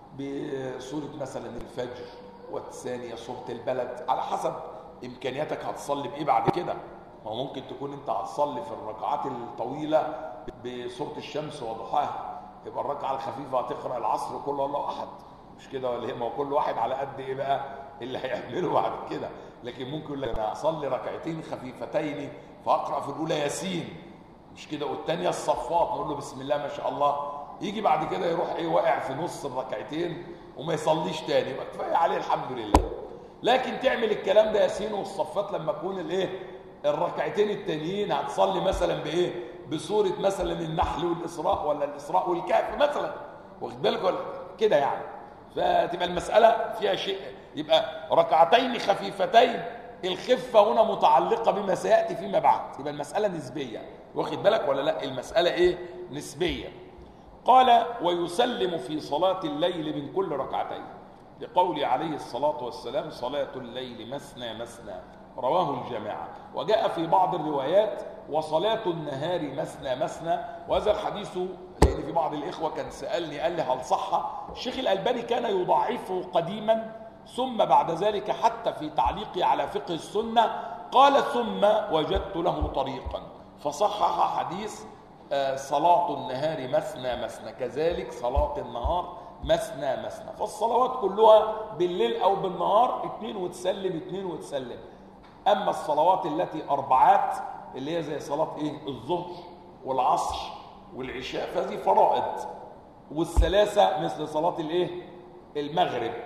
بسورة مثلا الفجر والثانية سورة البلد على حسب إمكانياتك هتصلي بإيه بعد كده ما هو ممكن تكون أنت هتصلي في الركعات الطويلة بسورة الشمس وضحاها يبقى الركعة الخفيفة هتقرأ العصر كل الله أحد مش كده ولا ايه ما هو كل واحد على قد ايه بقى اللي هيعمله بعد كده لكن ممكن يقول لك انا اصلي ركعتين خفيفتين فاقرا في الاولى ياسين مش كده والثانيه الصفات نقول له بسم الله ما شاء الله يجي بعد كده يروح ايه واقع في نص الركعتين وما يصليش تاني يبقى كفايه عليه الحمد لله لكن تعمل الكلام ده ياسين والصفات لما تكون الايه الركعتين التانيين هتصلي مثلا بايه بسوره مثلا النحل والاسراء ولا الاسراء والكهف مثلا واخد بالك ولا كده يعني فتبقى المساله فيها شيء يبقى ركعتين خفيفتين الخفه هنا متعلقه بما سياتي فيما بعد يبقى المساله نسبيه واخد بالك ولا لا المساله ايه نسبيه قال ويسلم في صلاة الليل من كل ركعتين لقول عليه الصلاة والسلام صلاة الليل مثنى مثنى رواه الجماعة وجاء في بعض الروايات وصلاة النهار مثنى مثنى وهذا الحديث لأن في بعض الإخوة كان سألني قال لي هل صح الشيخ الألباني كان يضعفه قديما ثم بعد ذلك حتى في تعليقي على فقه السنة قال ثم وجدت له طريقا فصحح حديث آه، صلاة النهار مثنى مثنى كذلك صلاة النهار مثنى مثنى فالصلوات كلها بالليل أو بالنهار اتنين وتسلم اتنين وتسلم أما الصلوات التي أربعات اللي هي زي صلاة إيه الظهر والعصر والعشاء فهذه فرائض والثلاثة مثل صلاة الإيه المغرب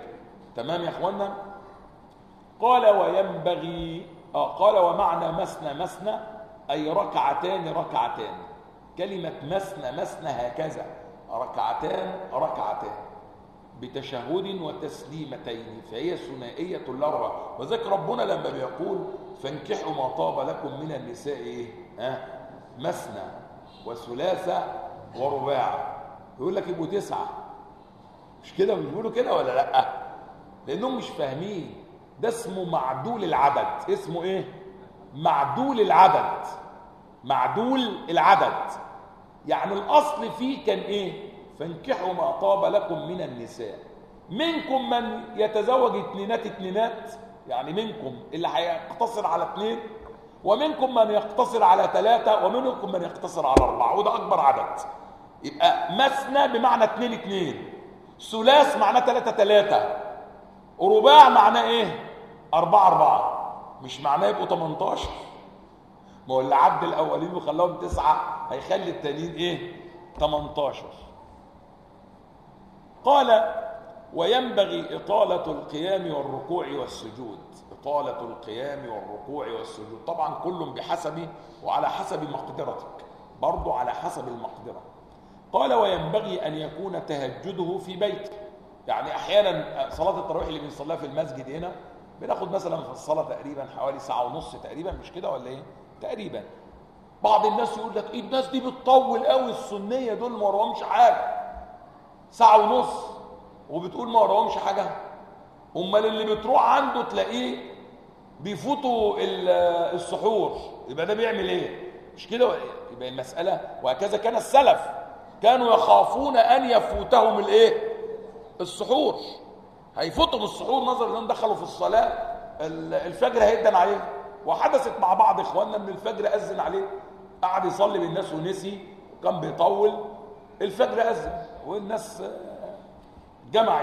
تمام يا اخوانا قال وينبغي آه قال ومعنى مسنى مسنى أي ركعتان ركعتان كلمة مسنى مسنى هكذا ركعتان ركعتان بتشهد وتسليمتين فهي ثنائية الأربع وذلك ربنا لما بيقول فانكحوا ما طاب لكم من النساء إيه؟ ها؟ مثنى وثلاثة ورباع يقول لك يبقوا تسعة مش كده مش بيقولوا كده ولا لأ لأنهم مش فاهمين ده اسمه معدول العدد اسمه ايه معدول العدد معدول العدد يعني الأصل فيه كان ايه فانكحوا ما طاب لكم من النساء منكم من يتزوج اتنينات اتنينات يعني منكم اللي هيقتصر على اتنين ومنكم من يقتصر على ثلاثة ومنكم من يقتصر على أربعة وده أكبر عدد يبقى مثنى بمعنى اتنين اتنين ثلاث معناه ثلاثة ثلاثة رباع معناه ايه أربعة أربعة مش معناه يبقوا 18 ما هو اللي عد الأولين وخلاهم تسعة هيخلي التانيين ايه 18 قال وينبغي إطالة القيام والركوع والسجود إطالة القيام والركوع والسجود طبعا كل بحسب وعلى حسب مقدرتك برضو على حسب المقدرة قال وينبغي أن يكون تهجده في بيته يعني أحيانا صلاة التراويح اللي بنصليها في المسجد هنا بناخد مثلا في الصلاة تقريبا حوالي ساعة ونص تقريبا مش كده ولا ايه تقريبا بعض الناس يقول لك ايه الناس دي بتطول قوي السنية دول ما وراهمش حاجة ساعة ونص وبتقول ما وراهمش حاجة امال اللي بتروح عنده تلاقيه بيفوتوا السحور يبقى ده بيعمل ايه مش كده ولا ايه يبقى المسألة وهكذا كان السلف كانوا يخافون ان يفوتهم الايه السحور هيفوتهم السحور نظرا انهم دخلوا في الصلاه الفجر هيدن عليه وحدثت مع بعض اخواننا من الفجر اذن عليه قعد يصلي بالناس ونسي وكان بيطول الفجر اذن والناس جمعت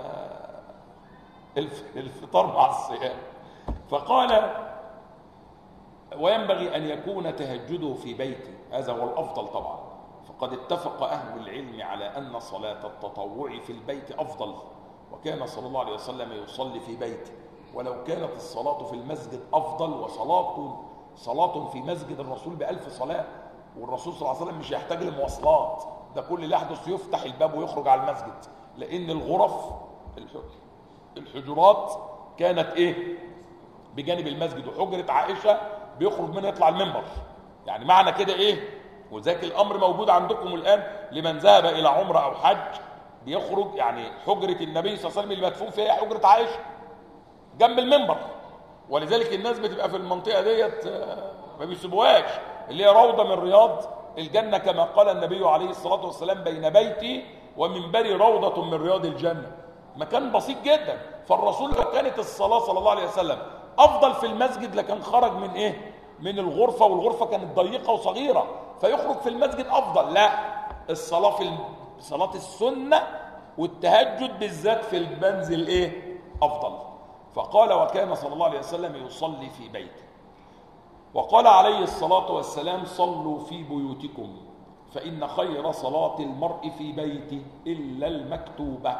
الفطار مع الصيام فقال وينبغي ان يكون تهجده في بيته هذا هو الافضل طبعا فقد اتفق اهل العلم على ان صلاه التطوع في البيت افضل وكان صلى الله عليه وسلم يصلي في بيته ولو كانت الصلاة في المسجد أفضل وصلاة صلاة في مسجد الرسول بألف صلاة والرسول صلى الله عليه وسلم مش يحتاج لمواصلات ده كل اللي يحدث يفتح الباب ويخرج على المسجد لأن الغرف الحجرات كانت إيه بجانب المسجد وحجرة عائشة بيخرج منها يطلع المنبر يعني معنى كده إيه وذاك الأمر موجود عندكم الآن لمن ذهب إلى عمرة أو حج بيخرج يعني حجرة النبي صلى الله عليه وسلم اللي مدفون فيها حجرة عائشة جنب المنبر ولذلك الناس بتبقى في المنطقة ديت ما بيسيبوهاش اللي هي روضة من رياض الجنة كما قال النبي عليه الصلاة والسلام بين بيتي ومنبري روضة من رياض الجنة مكان بسيط جدا فالرسول لو كانت الصلاة صلى الله عليه وسلم أفضل في المسجد لكان خرج من إيه؟ من الغرفة والغرفة كانت ضيقة وصغيرة فيخرج في المسجد أفضل لا الصلاة في صلاة السنة والتهجد بالذات في المنزل ايه افضل فقال وكان صلى الله عليه وسلم يصلي في بيته وقال عليه الصلاة والسلام صلوا في بيوتكم فإن خير صلاة المرء في بيته إلا المكتوبة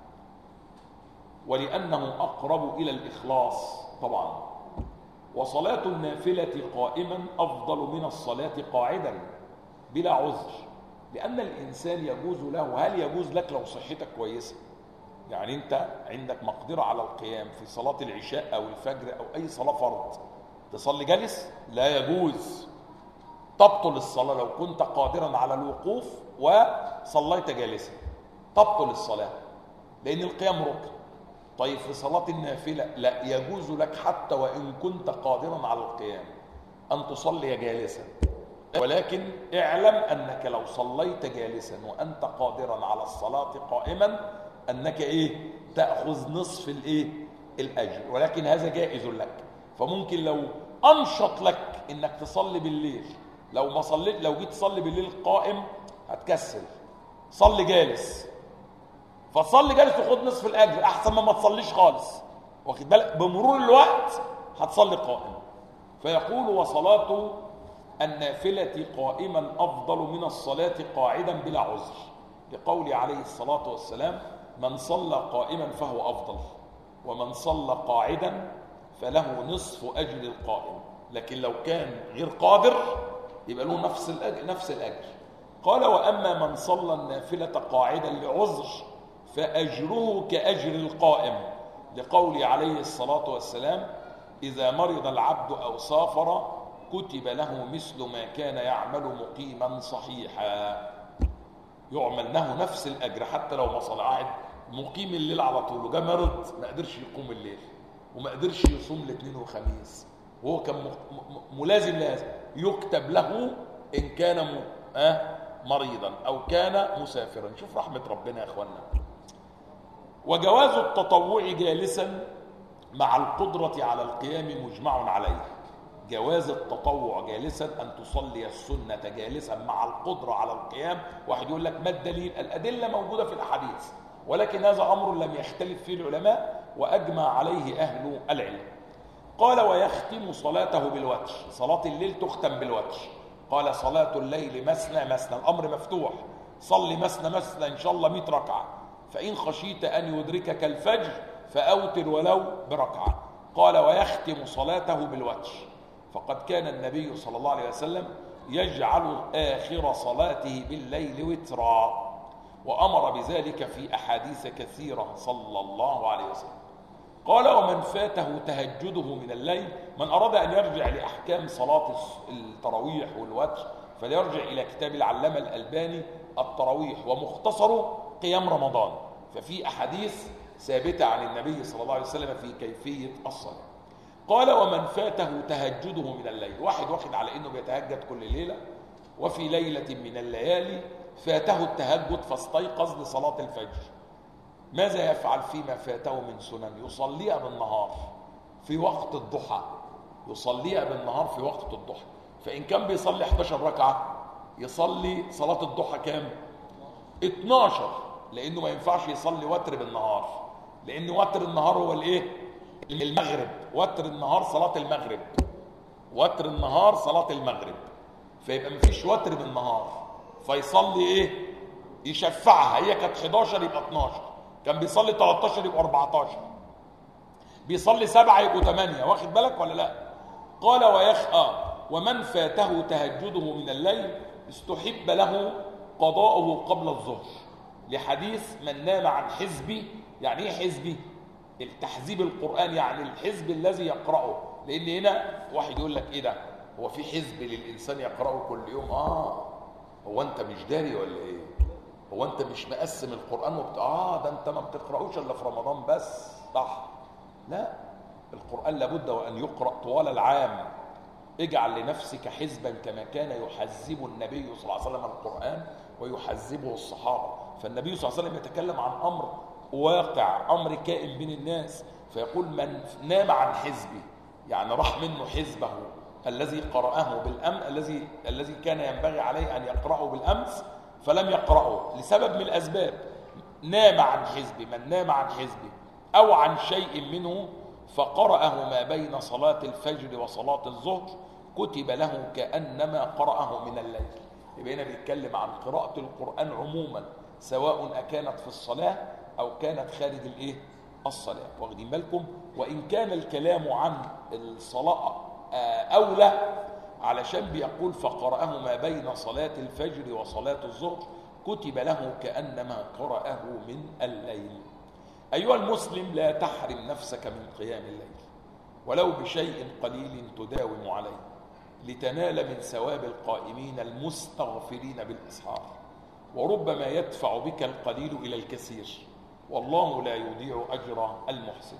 ولأنه أقرب إلى الإخلاص طبعا وصلاة النافلة قائما أفضل من الصلاة قاعدا بلا عذر لأن الإنسان يجوز له هل يجوز لك لو صحتك كويسة يعني أنت عندك مقدرة على القيام في صلاة العشاء أو الفجر أو أي صلاة فرض تصلي جالس لا يجوز تبطل الصلاة لو كنت قادرا على الوقوف وصليت جالسا تبطل الصلاة لأن القيام ركن طيب في صلاة النافلة لا يجوز لك حتى وإن كنت قادرا على القيام أن تصلي جالسا ولكن اعلم أنك لو صليت جالسا وأنت قادرا على الصلاة قائما أنك إيه تأخذ نصف الإيه الأجر ولكن هذا جائز لك فممكن لو أنشط لك أنك تصلي بالليل لو ما صليت لو جيت تصلي بالليل قائم هتكسل صلي جالس فصلي جالس وخد نصف الأجر أحسن ما ما تصليش خالص واخد بالك بمرور الوقت هتصلي قائم فيقول وصلاة النافلة قائما أفضل من الصلاة قاعدا بلا عذر لقول عليه الصلاة والسلام من صلى قائما فهو أفضل ومن صلى قاعدا فله نصف أجر القائم لكن لو كان غير قادر يبقى له نفس الأجر, نفس الأجر قال وأما من صلى النافلة قاعدا لعذر فأجره كأجر القائم لقول عليه الصلاة والسلام إذا مرض العبد أو سافر كتب له مثل ما كان يعمل مقيما صحيحا يعمل له نفس الأجر حتى لو ما صلى قاعد مقيم الليل على طول وجا مرض ما قدرش يقوم الليل وما قدرش يصوم الاثنين والخميس وهو كان ملازم لازم يكتب له إن كان آه مريضا أو كان مسافرا شوف رحمة ربنا يا أخوانا وجواز التطوع جالسا مع القدرة على القيام مجمع عليه جواز التطوع جالسا أن تصلي السنة جالسا مع القدرة على القيام واحد يقول لك ما الدليل الأدلة موجودة في الأحاديث ولكن هذا أمر لم يختلف فيه العلماء وأجمع عليه أهل العلم قال ويختم صلاته بالوتر صلاة الليل تختم بالوتر قال صلاة الليل مثنى مثنى الأمر مفتوح صلي مثنى مثنى إن شاء الله 100 ركعة فإن خشيت أن يدركك الفجر فأوتر ولو بركعة قال ويختم صلاته بالوتر فقد كان النبي صلى الله عليه وسلم يجعل آخر صلاته بالليل وترا وأمر بذلك في أحاديث كثيرة صلى الله عليه وسلم قال ومن فاته تهجده من الليل من أراد أن يرجع لأحكام صلاة التراويح والوتر فليرجع إلى كتاب العلامة الألباني التراويح ومختصره قيام رمضان ففي أحاديث ثابتة عن النبي صلى الله عليه وسلم في كيفية الصلاة قال ومن فاته تهجده من الليل واحد واخد على انه بيتهجد كل ليله وفي ليله من الليالي فاته التهجد فاستيقظ لصلاه الفجر ماذا يفعل فيما فاته من سنن يصليها بالنهار في وقت الضحى يصليها بالنهار في وقت الضحى فان كان بيصلي 11 ركعه يصلي صلاه الضحى كام 12 لانه ما ينفعش يصلي وتر بالنهار لان وتر النهار هو الايه المغرب وتر النهار صلاة المغرب وتر النهار صلاة المغرب فيبقى مفيش وتر بالنهار فيصلي ايه يشفعها هي كانت 11 يبقى 12 كان بيصلي 13 يبقى 14 بيصلي سبعة يبقوا 8 واخد بالك ولا لا قال ويخ آه ومن فاته تهجده من الليل استحب له قضاؤه قبل الظهر لحديث من نام عن حزبي يعني ايه حزبي التحزيب القرآن يعني الحزب الذي يقرأه لأن هنا واحد يقول لك إيه ده هو في حزب للإنسان يقرأه كل يوم آه هو أنت مش داري ولا إيه هو أنت مش مقسم القرآن وبت... آه ده أنت ما بتقرأوش إلا في رمضان بس صح لا القرآن لابد وأن يقرأ طوال العام اجعل لنفسك حزبا كما كان يحزب النبي صلى الله عليه وسلم القرآن ويحزبه الصحابة فالنبي صلى الله عليه وسلم يتكلم عن أمر واقع أمر كائن بين الناس فيقول من نام عن حزبه يعني راح منه حزبه الذي قرأه بالأمس الذي الذي كان ينبغي عليه أن يقرأه بالأمس فلم يقرأه لسبب من الأسباب نام عن حزبه من نام عن حزبه أو عن شيء منه فقرأه ما بين صلاة الفجر وصلاة الظهر كتب له كأنما قرأه من الليل يبقى هنا بيتكلم عن قراءة القرآن عموما سواء أكانت في الصلاة أو كانت خارج الإيه؟ الصلاة واخدين بالكم وإن كان الكلام عن الصلاة أولى علشان بيقول فقرأه ما بين صلاة الفجر وصلاة الظهر كتب له كأنما قرأه من الليل أيها المسلم لا تحرم نفسك من قيام الليل ولو بشيء قليل تداوم عليه لتنال من ثواب القائمين المستغفرين بالإسحار وربما يدفع بك القليل إلى الكثير والله لا يضيع أجر المحسن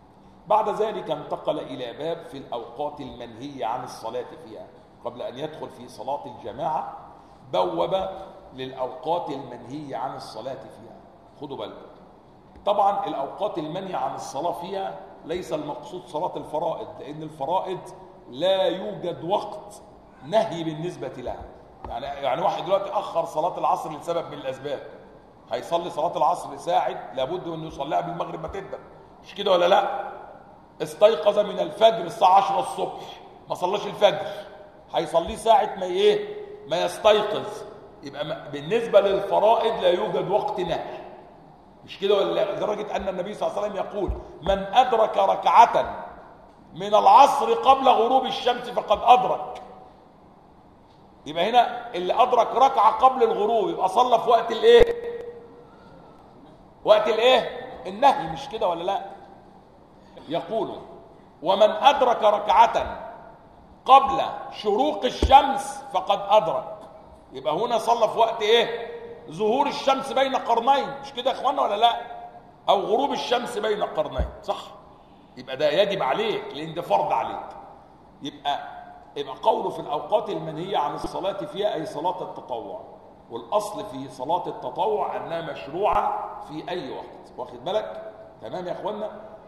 بعد ذلك انتقل إلى باب في الأوقات المنهي عن الصلاة فيها قبل أن يدخل في صلاة الجماعة بوب للأوقات المنهي عن الصلاة فيها خدوا بالكم طبعا الأوقات المنهي عن الصلاة فيها ليس المقصود صلاة الفرائض لأن الفرائض لا يوجد وقت نهي بالنسبة لها يعني يعني واحد دلوقتي أخر صلاة العصر لسبب من الأسباب هيصلي صلاة العصر ساعد لابد انه يصليها بالمغرب ما تبدا مش كده ولا لا استيقظ من الفجر الساعة 10 الصبح ما صلاش الفجر هيصليه ساعة ما ايه ما يستيقظ يبقى بالنسبة للفرائض لا يوجد وقت نهي مش كده ولا لدرجة أن النبي صلى الله عليه وسلم يقول من أدرك ركعة من العصر قبل غروب الشمس فقد أدرك يبقى هنا اللي أدرك ركعة قبل الغروب يبقى صلى في وقت الإيه وقت الإيه النهي مش كده ولا لا يقول ومن أدرك ركعة قبل شروق الشمس فقد أدرك يبقى هنا صلى في وقت إيه ظهور الشمس بين قرنين مش كده يا اخوانا ولا لا او غروب الشمس بين قرنين صح يبقى ده يجب عليك لان ده فرض عليك يبقى يبقى قوله في الاوقات المنهيه عن الصلاه فيها اي صلاه التطوع والاصل في صلاه التطوع انها مشروعه في اي وقت واخد بالك تمام يا اخوانا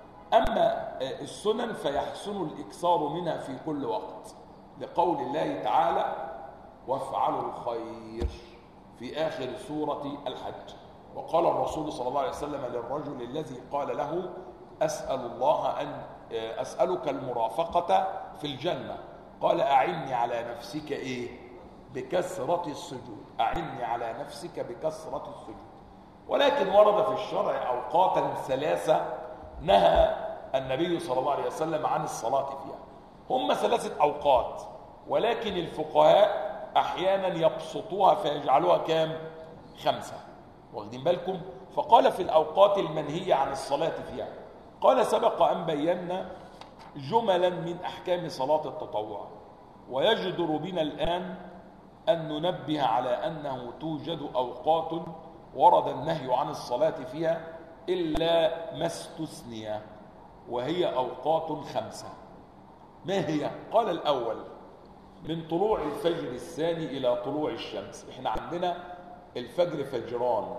اما السنن فيحسن الاكثار منها في كل وقت لقول الله تعالى وافعلوا الخير في آخر سورة الحج وقال الرسول صلى الله عليه وسلم للرجل الذي قال له أسأل الله أن أسألك المرافقة في الجنة قال أعني على نفسك إيه بكثرة السجود أعني على نفسك بكثرة السجود ولكن ورد في الشرع أوقاتا ثلاثة نهى النبي صلى الله عليه وسلم عن الصلاة فيها هم ثلاثة أوقات ولكن الفقهاء احيانا يبسطوها فيجعلوها كام خمسة واخدين بالكم فقال في الاوقات المنهية عن الصلاة فيها قال سبق ان بينا جملا من احكام صلاة التطوع ويجدر بنا الان ان ننبه على انه توجد اوقات ورد النهي عن الصلاة فيها الا ما استثني وهي اوقات خمسة ما هي قال الاول من طلوع الفجر الثاني إلى طلوع الشمس احنا عندنا الفجر فجران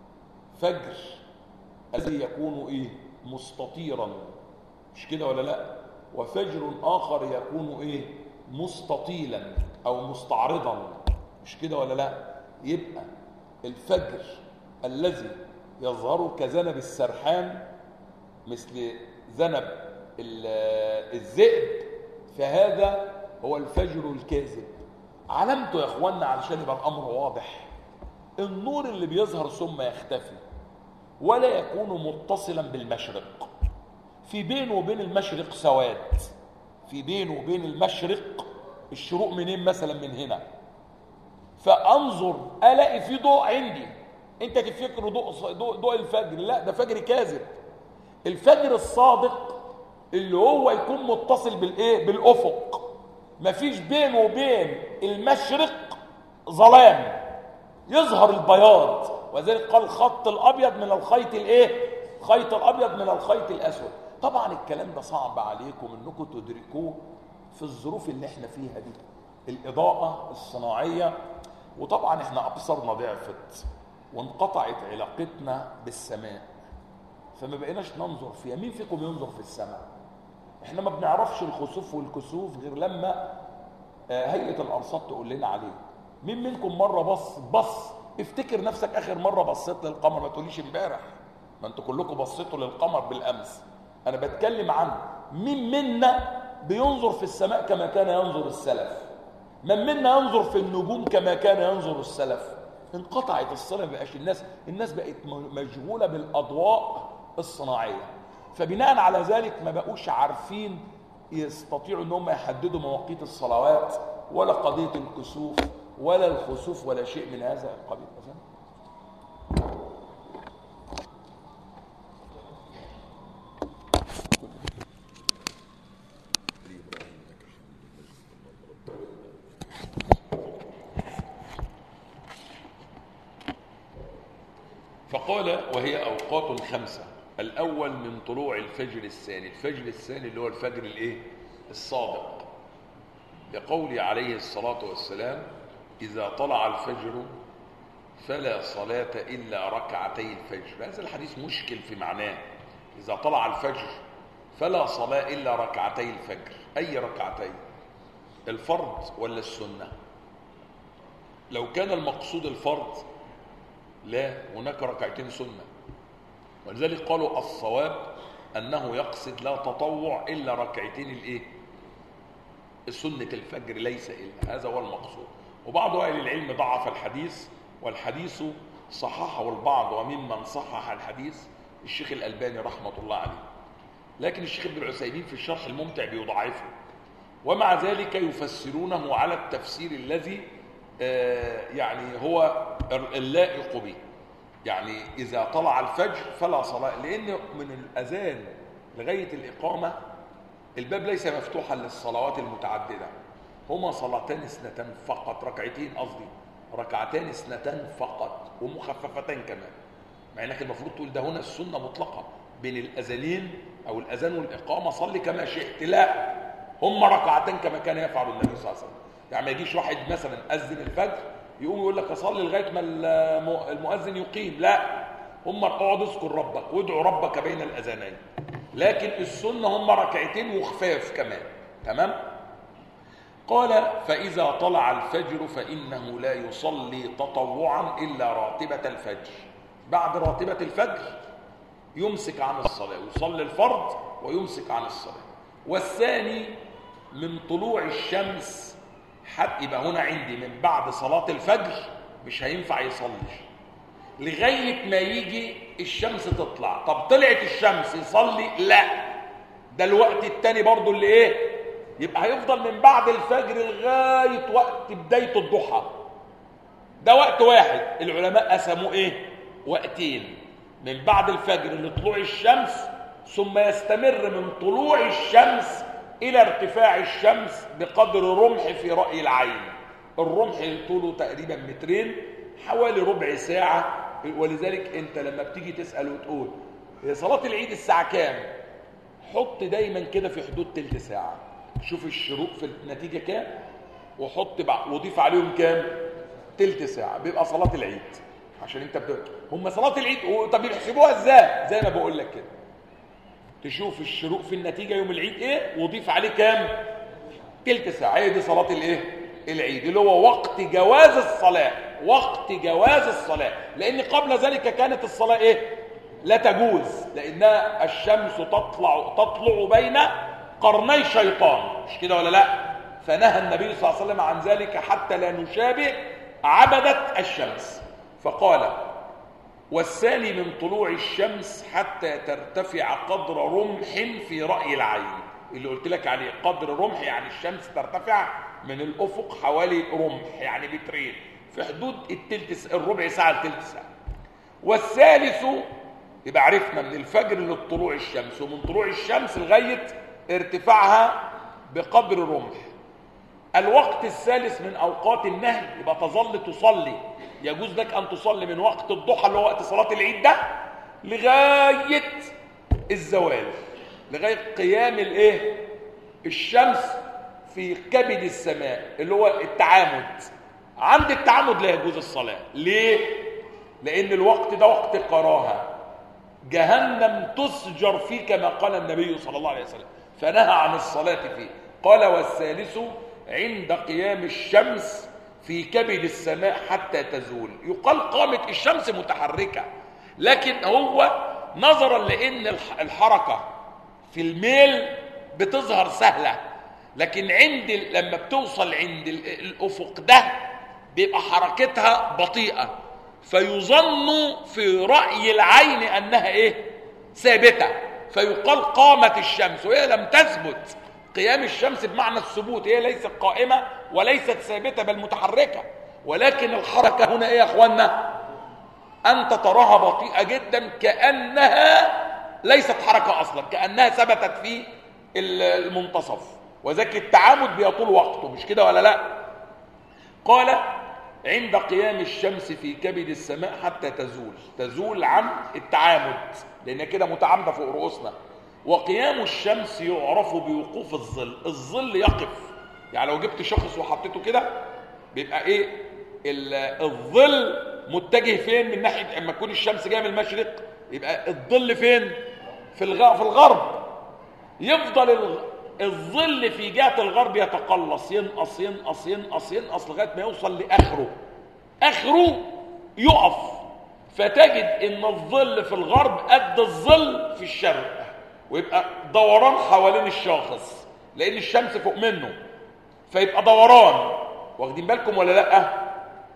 فجر الذي يكون ايه مستطيرا مش كده ولا لا وفجر آخر يكون ايه مستطيلا أو مستعرضا مش كده ولا لا يبقى الفجر الذي يظهر كذنب السرحان مثل ذنب الذئب فهذا هو الفجر الكاذب علامته يا اخوانا علشان يبقى الامر واضح النور اللي بيظهر ثم يختفي ولا يكون متصلا بالمشرق في بينه وبين المشرق سواد في بينه وبين المشرق الشروق منين مثلا من هنا فانظر الاقي في ضوء عندي انت تفكر ضوء ضوء, ضوء الفجر لا ده فجر كاذب الفجر الصادق اللي هو يكون متصل بالايه بالافق مفيش بينه وبين المشرق ظلام يظهر البياض وذلك قال الخط الابيض من الخيط الايه خيط الابيض من الخيط الاسود طبعا الكلام ده صعب عليكم انكم تدركوه في الظروف اللي احنا فيها دي الاضاءه الصناعيه وطبعا احنا ابصارنا ضعفت وانقطعت علاقتنا بالسماء فما بقيناش ننظر فيها مين فيكم ينظر في السماء احنا ما بنعرفش الخسوف والكسوف غير لما هيئه الارصاد تقول لنا عليه مين منكم مره بص بص افتكر نفسك اخر مره بصيت للقمر ما تقوليش امبارح ما انتوا كلكم بصيتوا للقمر بالامس انا بتكلم عن مين منا بينظر في السماء كما كان ينظر السلف من منا ينظر في النجوم كما كان ينظر السلف انقطعت الصله ما بقاش الناس الناس بقت مشغوله بالاضواء الصناعيه فبناء على ذلك ما بقوش عارفين يستطيعوا ان هم يحددوا مواقيت الصلوات ولا قضيه الكسوف ولا الخسوف ولا شيء من هذا القبيل فقال وهي أوقات خمسة الأول من طلوع الفجر الثاني الفجر الثاني اللي هو الفجر الإيه؟ الصادق لقول عليه الصلاة والسلام إذا طلع الفجر فلا صلاة إلا ركعتي الفجر هذا الحديث مشكل في معناه إذا طلع الفجر فلا صلاة إلا ركعتي الفجر أي ركعتين الفرض ولا السنة لو كان المقصود الفرض لا هناك ركعتين سنة ولذلك قالوا الصواب أنه يقصد لا تطوع إلا ركعتين الإيه سنة الفجر ليس إلا هذا هو المقصود وبعض أهل العلم ضعف الحديث والحديث صححه البعض وممن صحح الحديث الشيخ الألباني رحمة الله عليه لكن الشيخ ابن العثيمين في الشرح الممتع بيضعفه ومع ذلك يفسرونه على التفسير الذي آه، يعني هو اللائق به يعني إذا طلع الفجر فلا صلاة لأن من الأذان لغاية الإقامة الباب ليس مفتوحا للصلوات المتعددة هما صلاتان اثنتان فقط ركعتين قصدي ركعتان اثنتان فقط ومخففتان كمان مع انك المفروض تقول ده هنا السنة مطلقة بين الأذانين أو الأذان والإقامة صلي كما شئت لا هم ركعتين كما كان يفعل النبي صلى الله عليه وسلم يعني ما يجيش واحد مثلا أذن الفجر يقوم يقول لك أصلي لغاية ما المؤذن يقيم لا هم اقعد اذكر ربك وادعوا ربك بين الأذانين لكن السنة هم ركعتين وخفاف كمان تمام قال فإذا طلع الفجر فإنه لا يصلي تطوعا إلا راتبة الفجر بعد راتبة الفجر يمسك عن الصلاة يصلي الفرض ويمسك عن الصلاة والثاني من طلوع الشمس حتى يبقى هنا عندي من بعد صلاة الفجر مش هينفع يصلي لغاية ما يجي الشمس تطلع طب طلعت الشمس يصلي لا ده الوقت التاني برضو اللي ايه يبقى هيفضل من بعد الفجر لغاية وقت بداية الضحى ده وقت واحد العلماء قسموا ايه وقتين من بعد الفجر لطلوع الشمس ثم يستمر من طلوع الشمس إلى ارتفاع الشمس بقدر رمح في رأي العين الرمح طوله تقريبا مترين حوالي ربع ساعة ولذلك انت لما بتيجي تسأل وتقول هي صلاة العيد الساعة كام حط دايما كده في حدود تلت ساعة شوف الشروق في النتيجة كام وحط بقى وضيف عليهم كام تلت ساعة بيبقى صلاة العيد عشان انت بت... هم صلاة العيد طب بيحسبوها ازاي زي ما بقول لك كده تشوف الشروق في النتيجة يوم العيد ايه وضيف عليه كام تلت ساعة هي دي صلاة الايه العيد اللي هو وقت جواز الصلاة وقت جواز الصلاة لأن قبل ذلك كانت الصلاة إيه؟ لا تجوز لأنها الشمس تطلع تطلع بين قرني شيطان مش كده ولا لا فنهى النبي صلى الله عليه وسلم عن ذلك حتى لا نشابه عبدة الشمس فقال والثاني من طلوع الشمس حتى ترتفع قدر رمح في رأي العين اللي قلت لك عليه قدر رمح يعني الشمس ترتفع من الأفق حوالي رمح يعني مترين في حدود التلت الربع ساعة التلت ساعة والثالث يبقى عرفنا من الفجر للطلوع الشمس ومن طلوع الشمس لغاية ارتفاعها بقدر رمح الوقت الثالث من أوقات النهي يبقى تظل تصلي يجوز لك أن تصلي من وقت الضحى اللي هو وقت صلاة العيد ده لغاية الزوال لغاية قيام الايه الشمس في كبد السماء اللي هو التعامد عند التعمد لا يجوز الصلاة ليه؟ لأن الوقت ده وقت قراها جهنم تسجر فيه كما قال النبي صلى الله عليه وسلم فنهى عن الصلاة فيه قال والثالث عند قيام الشمس في كبد السماء حتى تزول يقال قامت الشمس متحركة لكن هو نظرا لأن الحركة في الميل بتظهر سهلة لكن عند لما بتوصل عند الأفق ده بيبقى حركتها بطيئة فيظن في رأي العين أنها إيه ثابتة فيقال قامت الشمس وهي لم تثبت قيام الشمس بمعنى الثبوت هي ليست قائمة وليست ثابتة بل متحركة ولكن الحركة هنا إيه يا أخوانا أنت تراها بطيئة جدا كأنها ليست حركة أصلا كأنها ثبتت في المنتصف وذلك التعامد بيطول وقته مش كده ولا لا قال عند قيام الشمس في كبد السماء حتى تزول تزول عن التعامد لان كده متعامده فوق رؤوسنا وقيام الشمس يعرف بوقوف الظل الظل يقف يعني لو جبت شخص وحطيته كده بيبقى ايه الظل متجه فين من ناحيه اما تكون الشمس جايه من المشرق يبقى الظل فين في في الغرب يفضل الظل في جهة الغرب يتقلص ينقص ينقص ينقص ينقص لغاية ما يوصل لآخره آخره يقف فتجد ان الظل في الغرب قد الظل في الشرق ويبقى دوران حوالين الشاخص لان الشمس فوق منه فيبقى دوران واخدين بالكم ولا لا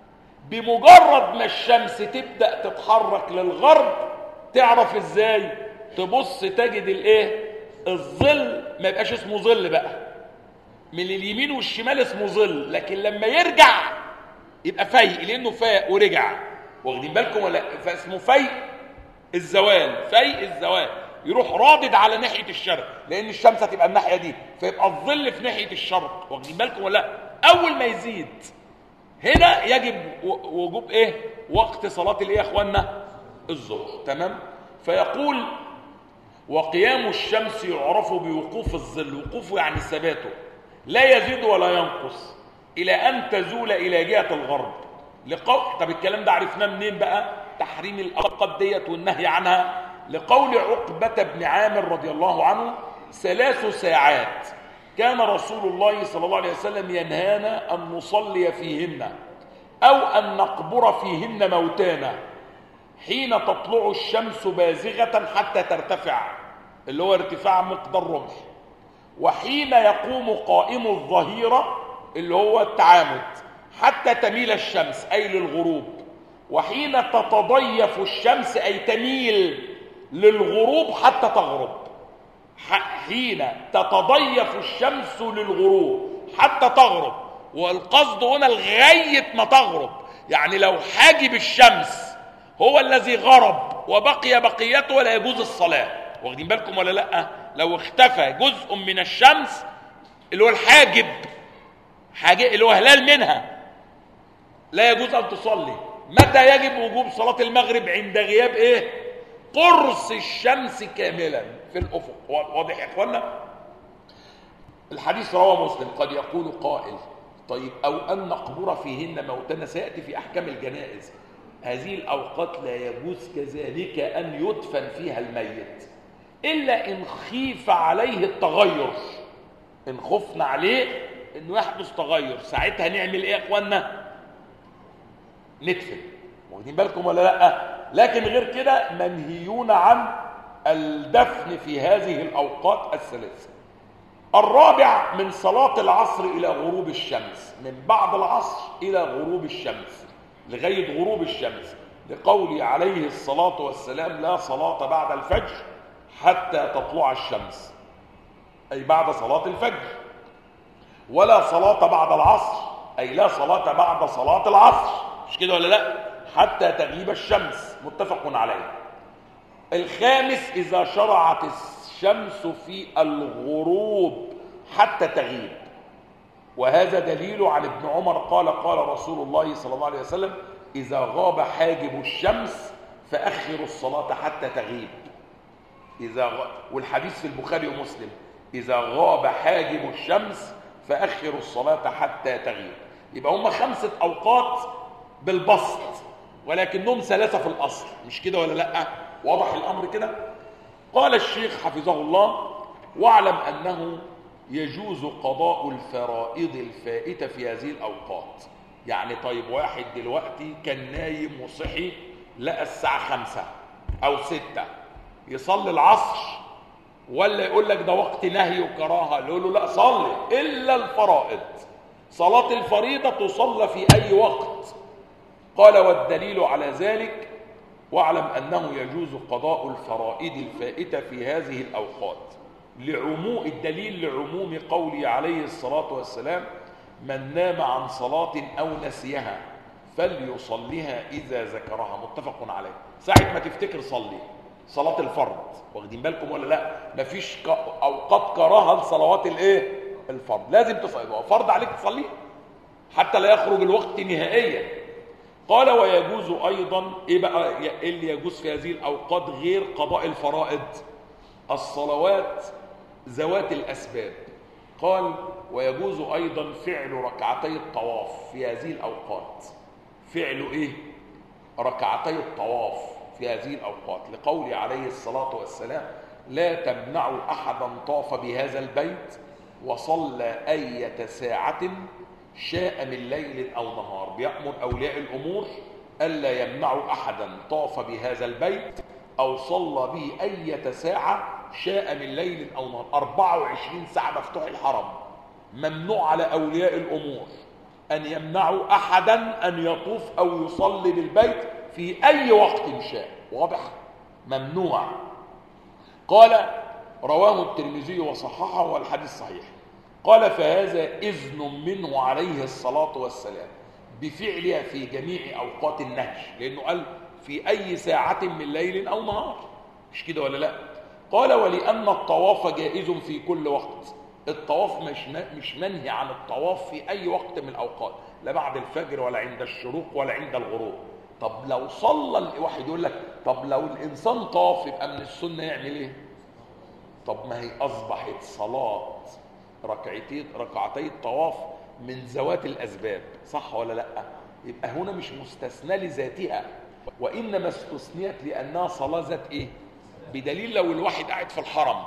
بمجرد ما الشمس تبدأ تتحرك للغرب تعرف ازاي تبص تجد الايه الظل ما يبقاش اسمه ظل بقى من اليمين والشمال اسمه ظل لكن لما يرجع يبقى فايق لانه فاق ورجع واخدين بالكم ولا فاسمه فايق الزوال فايق الزوال يروح رادد على ناحيه الشرق لان الشمس هتبقى الناحيه دي فيبقى الظل في ناحيه الشرق واخدين بالكم ولا لا اول ما يزيد هنا يجب و- وجوب ايه وقت صلاه الايه يا اخوانا الظهر تمام فيقول وقيام الشمس يعرف بوقوف الظل وقوفه يعني ثباته لا يزيد ولا ينقص الى ان تزول الى جهه الغرب لقول طب الكلام ده عرفناه منين بقى تحريم الاوقات ديت والنهي عنها لقول عقبه بن عامر رضي الله عنه ثلاث ساعات كان رسول الله صلى الله عليه وسلم ينهانا ان نصلي فيهن او ان نقبر فيهن موتانا حين تطلع الشمس بازغة حتى ترتفع اللي هو ارتفاع مقدار رمح وحين يقوم قائم الظهيرة اللي هو التعامد حتى تميل الشمس أي للغروب وحين تتضيف الشمس أي تميل للغروب حتى تغرب ح- حين تتضيف الشمس للغروب حتى تغرب والقصد هنا لغاية ما تغرب يعني لو حاجب الشمس هو الذي غرب وبقي بقيته ولا يجوز الصلاة واخدين بالكم ولا لا لو اختفى جزء من الشمس اللي هو الحاجب حاجة اللي هو هلال منها لا يجوز أن تصلي متى يجب وجوب صلاة المغرب عند غياب ايه قرص الشمس كاملا في الأفق واضح يا اخوانا الحديث رواه مسلم قد يقول قائل طيب أو أن نقبر فيهن موتنا سيأتي في أحكام الجنائز هذه الأوقات لا يجوز كذلك أن يدفن فيها الميت إلا إن خيف عليه التغير إن خفنا عليه إنه يحدث تغير ساعتها نعمل إيه يا إخوانا ندفن واخدين بالكم ولا لا لكن غير كده منهيون عن الدفن في هذه الأوقات الثلاثة الرابع من صلاة العصر إلى غروب الشمس من بعد العصر إلى غروب الشمس لغاية غروب الشمس لقوله عليه الصلاة والسلام لا صلاة بعد الفجر حتى تطلع الشمس أي بعد صلاة الفجر ولا صلاة بعد العصر أي لا صلاة بعد صلاة العصر مش كده ولا لا حتى تغيب الشمس متفق عليه الخامس إذا شرعت الشمس في الغروب حتى تغيب وهذا دليل عن ابن عمر قال قال رسول الله صلى الله عليه وسلم إذا غاب حاجب الشمس فأخروا الصلاة حتى تغيب إذا غ... والحديث في البخاري ومسلم إذا غاب حاجب الشمس فأخروا الصلاة حتى تغيب يبقى هم خمسة أوقات بالبسط ولكنهم ثلاثة في الأصل مش كده ولا لأ واضح الأمر كده قال الشيخ حفظه الله واعلم أنه يجوز قضاء الفرائض الفائتة في هذه الأوقات يعني طيب واحد دلوقتي كان نايم وصحي لقى الساعة خمسة أو ستة يصلي العصر ولا يقول لك ده وقت نهي وكراهة يقول له لا صلي إلا الفرائض صلاة الفريضة تصلى في أي وقت قال والدليل على ذلك واعلم أنه يجوز قضاء الفرائض الفائتة في هذه الأوقات لعموم الدليل لعموم قوله عليه الصلاة والسلام من نام عن صلاة أو نسيها فليصليها إذا ذكرها متفق عليه ساعة ما تفتكر صلي صلاة الفرض واخدين بالكم ولا لا مفيش ك... أوقات كراهة لصلوات الايه الفرض لازم تصلي فرض عليك تصلي حتى لا يخرج الوقت نهائيا قال ويجوز أيضا إيه بقى إيه اللي يجوز في هذه الأوقات غير قضاء الفرائض الصلوات ذوات الأسباب قال ويجوز أيضا فعل ركعتي الطواف في هذه الأوقات فعل إيه؟ ركعتي الطواف في هذه الأوقات لقول عليه الصلاة والسلام لا تمنعوا أحدا طاف بهذا البيت وصلى أية ساعة شاء من ليل أو نهار بيأمر أولياء الأمور ألا يمنعوا أحدا طاف بهذا البيت أو صلى به أية ساعة شاء من ليل أو نهار 24 ساعة مفتوح الحرم ممنوع على أولياء الأمور أن يمنعوا أحدا أن يطوف أو يصلي بالبيت في أي وقت شاء واضح ممنوع قال رواه الترمذي وصححه والحديث صحيح قال فهذا إذن منه عليه الصلاة والسلام بفعلها في جميع أوقات النهي لأنه قال في أي ساعة من ليل أو نهار مش كده ولا لا قال ولأن الطواف جائز في كل وقت الطواف مش مش منهي عن الطواف في أي وقت من الأوقات لا بعد الفجر ولا عند الشروق ولا عند الغروب طب لو صلى واحد يقول لك طب لو الإنسان طاف يبقى من السنة يعمل إيه طب ما هي أصبحت صلاة ركعتي ركعتي الطواف من ذوات الأسباب صح ولا لا يبقى هنا مش مستثنى لذاتها وإنما استثنيت لأنها صلاة ذات إيه بدليل لو الواحد قاعد في الحرم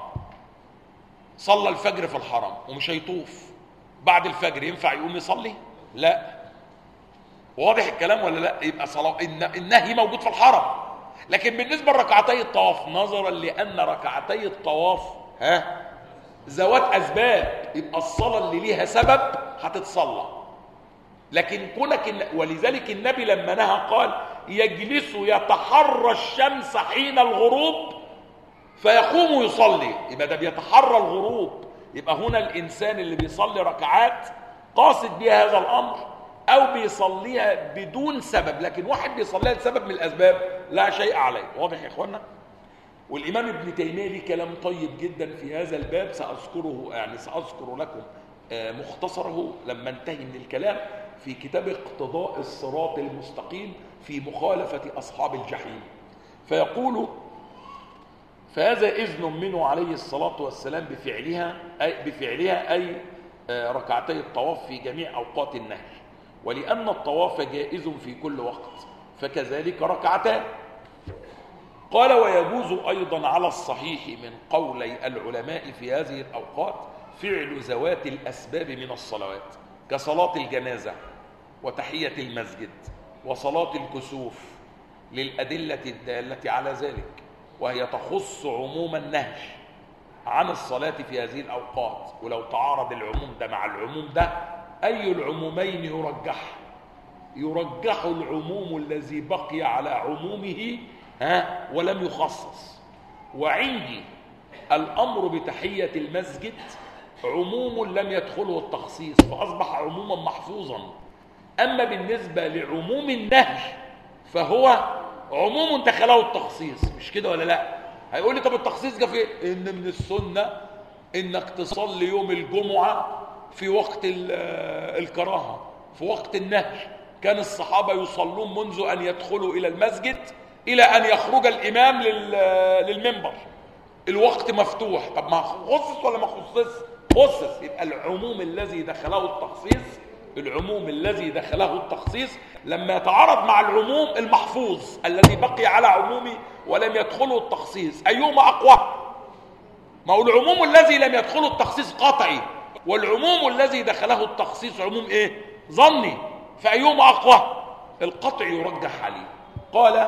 صلى الفجر في الحرم ومش هيطوف بعد الفجر ينفع يقوم يصلي لا واضح الكلام ولا لا يبقى صلاة النهي موجود في الحرم لكن بالنسبة لركعتي الطواف نظرا لأن ركعتي الطواف ها ذوات أسباب يبقى الصلاة اللي ليها سبب هتتصلى لكن كونك ولذلك النبي لما نهى قال يجلس يتحرى الشمس حين الغروب فيقوم يصلي يبقى ده بيتحرى الغروب يبقى هنا الإنسان اللي بيصلي ركعات قاصد بها هذا الأمر أو بيصليها بدون سبب لكن واحد بيصليها لسبب من الأسباب لا شيء عليه واضح يا إخوانا والإمام ابن تيمية ليه كلام طيب جدا في هذا الباب سأذكره يعني سأذكر لكم مختصره لما انتهي من الكلام في كتاب اقتضاء الصراط المستقيم في مخالفة أصحاب الجحيم فيقول فهذا إذن منه عليه الصلاة والسلام بفعلها أي, بفعلها أي ركعتي الطواف في جميع أوقات النهي ولأن الطواف جائز في كل وقت فكذلك ركعتان قال ويجوز أيضا على الصحيح من قولي العلماء في هذه الأوقات فعل ذوات الأسباب من الصلوات كصلاة الجنازة وتحية المسجد وصلاة الكسوف للأدلة الدالة على ذلك وهي تخص عموم النهج عن الصلاة في هذه الأوقات ولو تعارض العموم ده مع العموم ده أي العمومين يرجح يرجح العموم الذي بقي على عمومه ها ولم يخصص وعندي الأمر بتحية المسجد عموم لم يدخله التخصيص فأصبح عموما محفوظا أما بالنسبة لعموم النهج فهو عموم دخله التخصيص مش كده ولا لا هيقول لي طب التخصيص جه في ان من السنه انك تصلي يوم الجمعه في وقت الكراهه في وقت النهي كان الصحابه يصلون منذ ان يدخلوا الى المسجد الى ان يخرج الامام للمنبر الوقت مفتوح طب ما خصص ولا ما خصص خصص يبقى العموم الذي دخله التخصيص العموم الذي دخله التخصيص لما يتعارض مع العموم المحفوظ الذي بقي على عمومه ولم يدخله التخصيص أيهما أقوى ما هو العموم الذي لم يدخله التخصيص قطعي والعموم الذي دخله التخصيص عموم ايه ظني فأيهما أقوى القطع يرجح عليه قال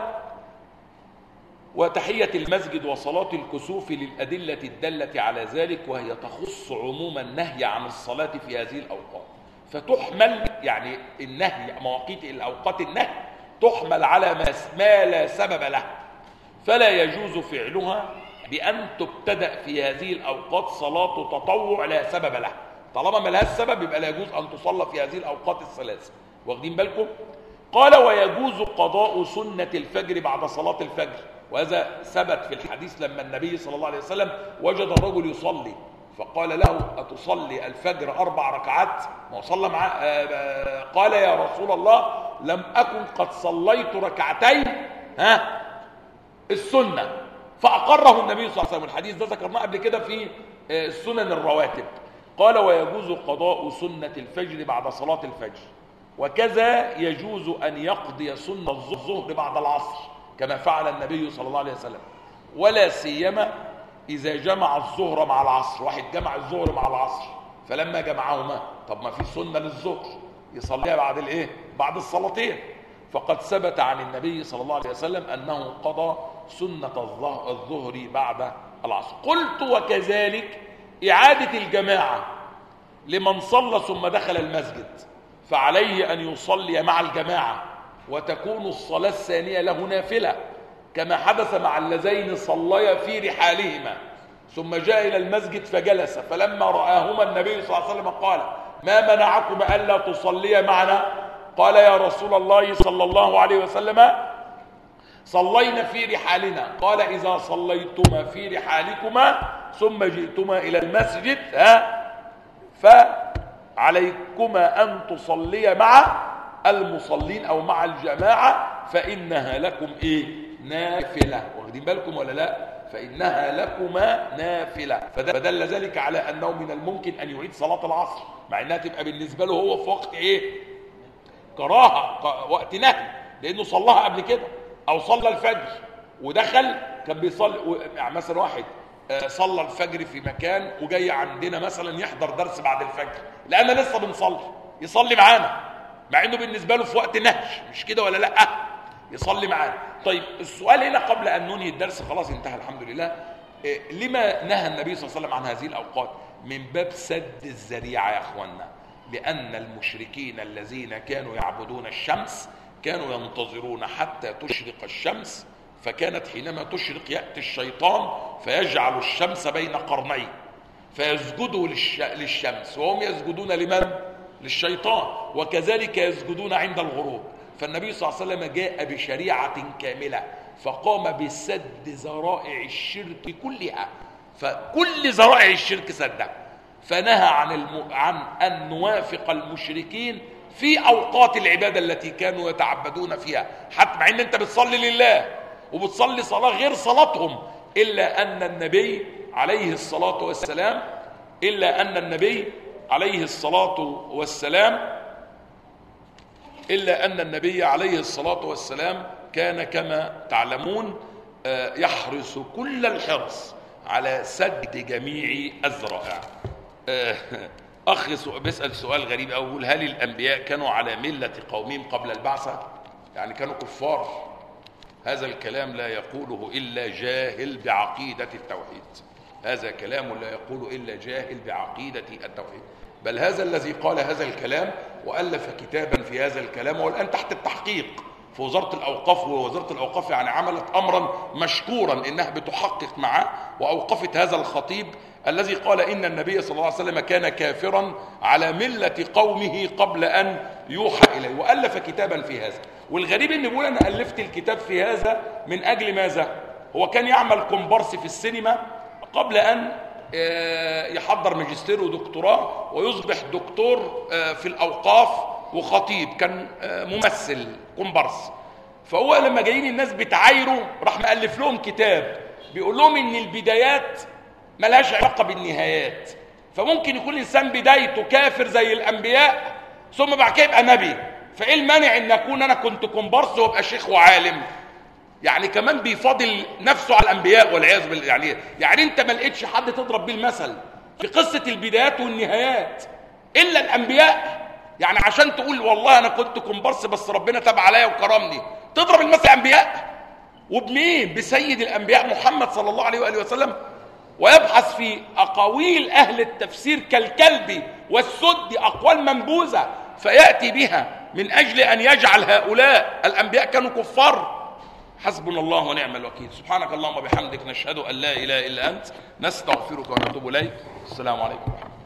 وتحية المسجد وصلاة الكسوف للأدلة الدالة على ذلك وهي تخص عموم النهي عن الصلاة في هذه الأوقات فتحمل يعني النهي مواقيت الأوقات النهي تحمل على ما ما لا سبب له فلا يجوز فعلها بأن تبتدأ في هذه الأوقات صلاة تطوع لا سبب له طالما ما لهاش سبب يبقى لا يجوز أن تصلى في هذه الأوقات الثلاثة واخدين بالكم قال ويجوز قضاء سنة الفجر بعد صلاة الفجر وهذا ثبت في الحديث لما النبي صلى الله عليه وسلم وجد الرجل يصلي فقال له أتصلي الفجر أربع ركعات ما صلى معاه قال يا رسول الله لم أكن قد صليت ركعتين ها السنة فأقره النبي صلى الله عليه وسلم الحديث ده ذكرناه قبل كده في السنن الرواتب قال ويجوز قضاء سنة الفجر بعد صلاة الفجر وكذا يجوز أن يقضي سنة الظهر بعد العصر كما فعل النبي صلى الله عليه وسلم ولا سيما إذا جمع الظهر مع العصر واحد جمع الظهر مع العصر فلما جمعهما طب ما في سنة للظهر يصليها بعد الايه بعد الصلاتين فقد ثبت عن النبي صلى الله عليه وسلم أنه قضى سنة الظهر بعد العصر قلت وكذلك إعادة الجماعة لمن صلى ثم دخل المسجد فعليه أن يصلي مع الجماعة وتكون الصلاة الثانية له نافلة كما حدث مع اللذين صليا في رحالهما ثم جاء إلى المسجد فجلس فلما رآهما النبي صلى الله عليه وسلم قال ما منعكم ألا تصليا معنا قال يا رسول الله صلى الله عليه وسلم صلينا في رحالنا قال إذا صليتما في رحالكما ثم جئتما إلى المسجد ها فعليكما أن تصليا مع المصلين أو مع الجماعة فإنها لكم إيه نافلة واخدين بالكم ولا لا فإنها لكما نافلة فدل ذلك على أنه من الممكن أن يعيد صلاة العصر مع أنها تبقى بالنسبة له هو في وقت إيه كراهة وقت نهي لأنه صلاها قبل كده أو صلى الفجر ودخل كان بيصلي يعني مثلا واحد صلى الفجر في مكان وجاي عندنا مثلا يحضر درس بعد الفجر لأنا لسه بنصلي يصلي معانا مع انه بالنسبه له في وقت نهش مش كده ولا لا يصلي معانا طيب السؤال هنا قبل ان ننهي الدرس خلاص انتهى الحمد لله إيه لما نهى النبي صلى الله عليه وسلم عن هذه الاوقات من باب سد الذريعه يا اخوانا لان المشركين الذين كانوا يعبدون الشمس كانوا ينتظرون حتى تشرق الشمس فكانت حينما تشرق ياتي الشيطان فيجعل الشمس بين قرنيه فيسجدوا للش... للشمس وهم يسجدون لمن للشيطان وكذلك يسجدون عند الغروب فالنبي صلى الله عليه وسلم جاء بشريعة كاملة فقام بسد ذرائع الشرك كلها فكل ذرائع الشرك سدها فنهى عن الم... عن أن نوافق المشركين في أوقات العبادة التي كانوا يتعبدون فيها حتى مع أن أنت بتصلي لله وبتصلي صلاة غير صلاتهم إلا أن النبي عليه الصلاة والسلام إلا أن النبي عليه الصلاة والسلام إلا أن النبي عليه الصلاة والسلام كان كما تعلمون يحرص كل الحرص على سد جميع الذرائع أخ بيسأل سؤال غريب أقول هل الأنبياء كانوا على ملة قومهم قبل البعثة يعني كانوا كفار هذا الكلام لا يقوله إلا جاهل بعقيدة التوحيد هذا كلام لا يقول إلا جاهل بعقيدة التوحيد بل هذا الذي قال هذا الكلام وألف كتابا في هذا الكلام والآن تحت التحقيق في وزارة الأوقاف ووزارة الأوقاف يعني عملت أمرا مشكورا إنها بتحقق معه وأوقفت هذا الخطيب الذي قال إن النبي صلى الله عليه وسلم كان كافرا على ملة قومه قبل أن يوحى إليه وألف كتابا في هذا والغريب إن بيقول أنا ألفت الكتاب في هذا من أجل ماذا هو كان يعمل كومبارس في السينما قبل أن يحضر ماجستير ودكتوراه ويصبح دكتور في الأوقاف وخطيب كان ممثل كومبارس فهو لما جايين الناس بتعايره راح مألف لهم كتاب بيقول لهم ان البدايات ملهاش علاقة بالنهايات فممكن يكون الإنسان بدايته كافر زي الأنبياء ثم بعد كده يبقى نبي فإيه المانع إن أكون أنا كنت كومبارس وأبقى شيخ وعالم يعني كمان بيفاضل نفسه على الانبياء والعياذ بالله يعني يعني انت ما لقيتش حد تضرب بيه المثل في قصه البدايات والنهايات الا الانبياء يعني عشان تقول والله انا كنت كومبارس بس ربنا تاب عليا وكرمني تضرب المثل انبياء وبمين بسيد الانبياء محمد صلى الله عليه واله وسلم ويبحث في اقاويل اهل التفسير كالكلب والسد اقوال منبوذه فياتي بها من اجل ان يجعل هؤلاء الانبياء كانوا كفار حسبنا الله ونعم الوكيل سبحانك اللهم وبحمدك نشهد أن لا إله إلا أنت نستغفرك ونتوب إليك السلام عليكم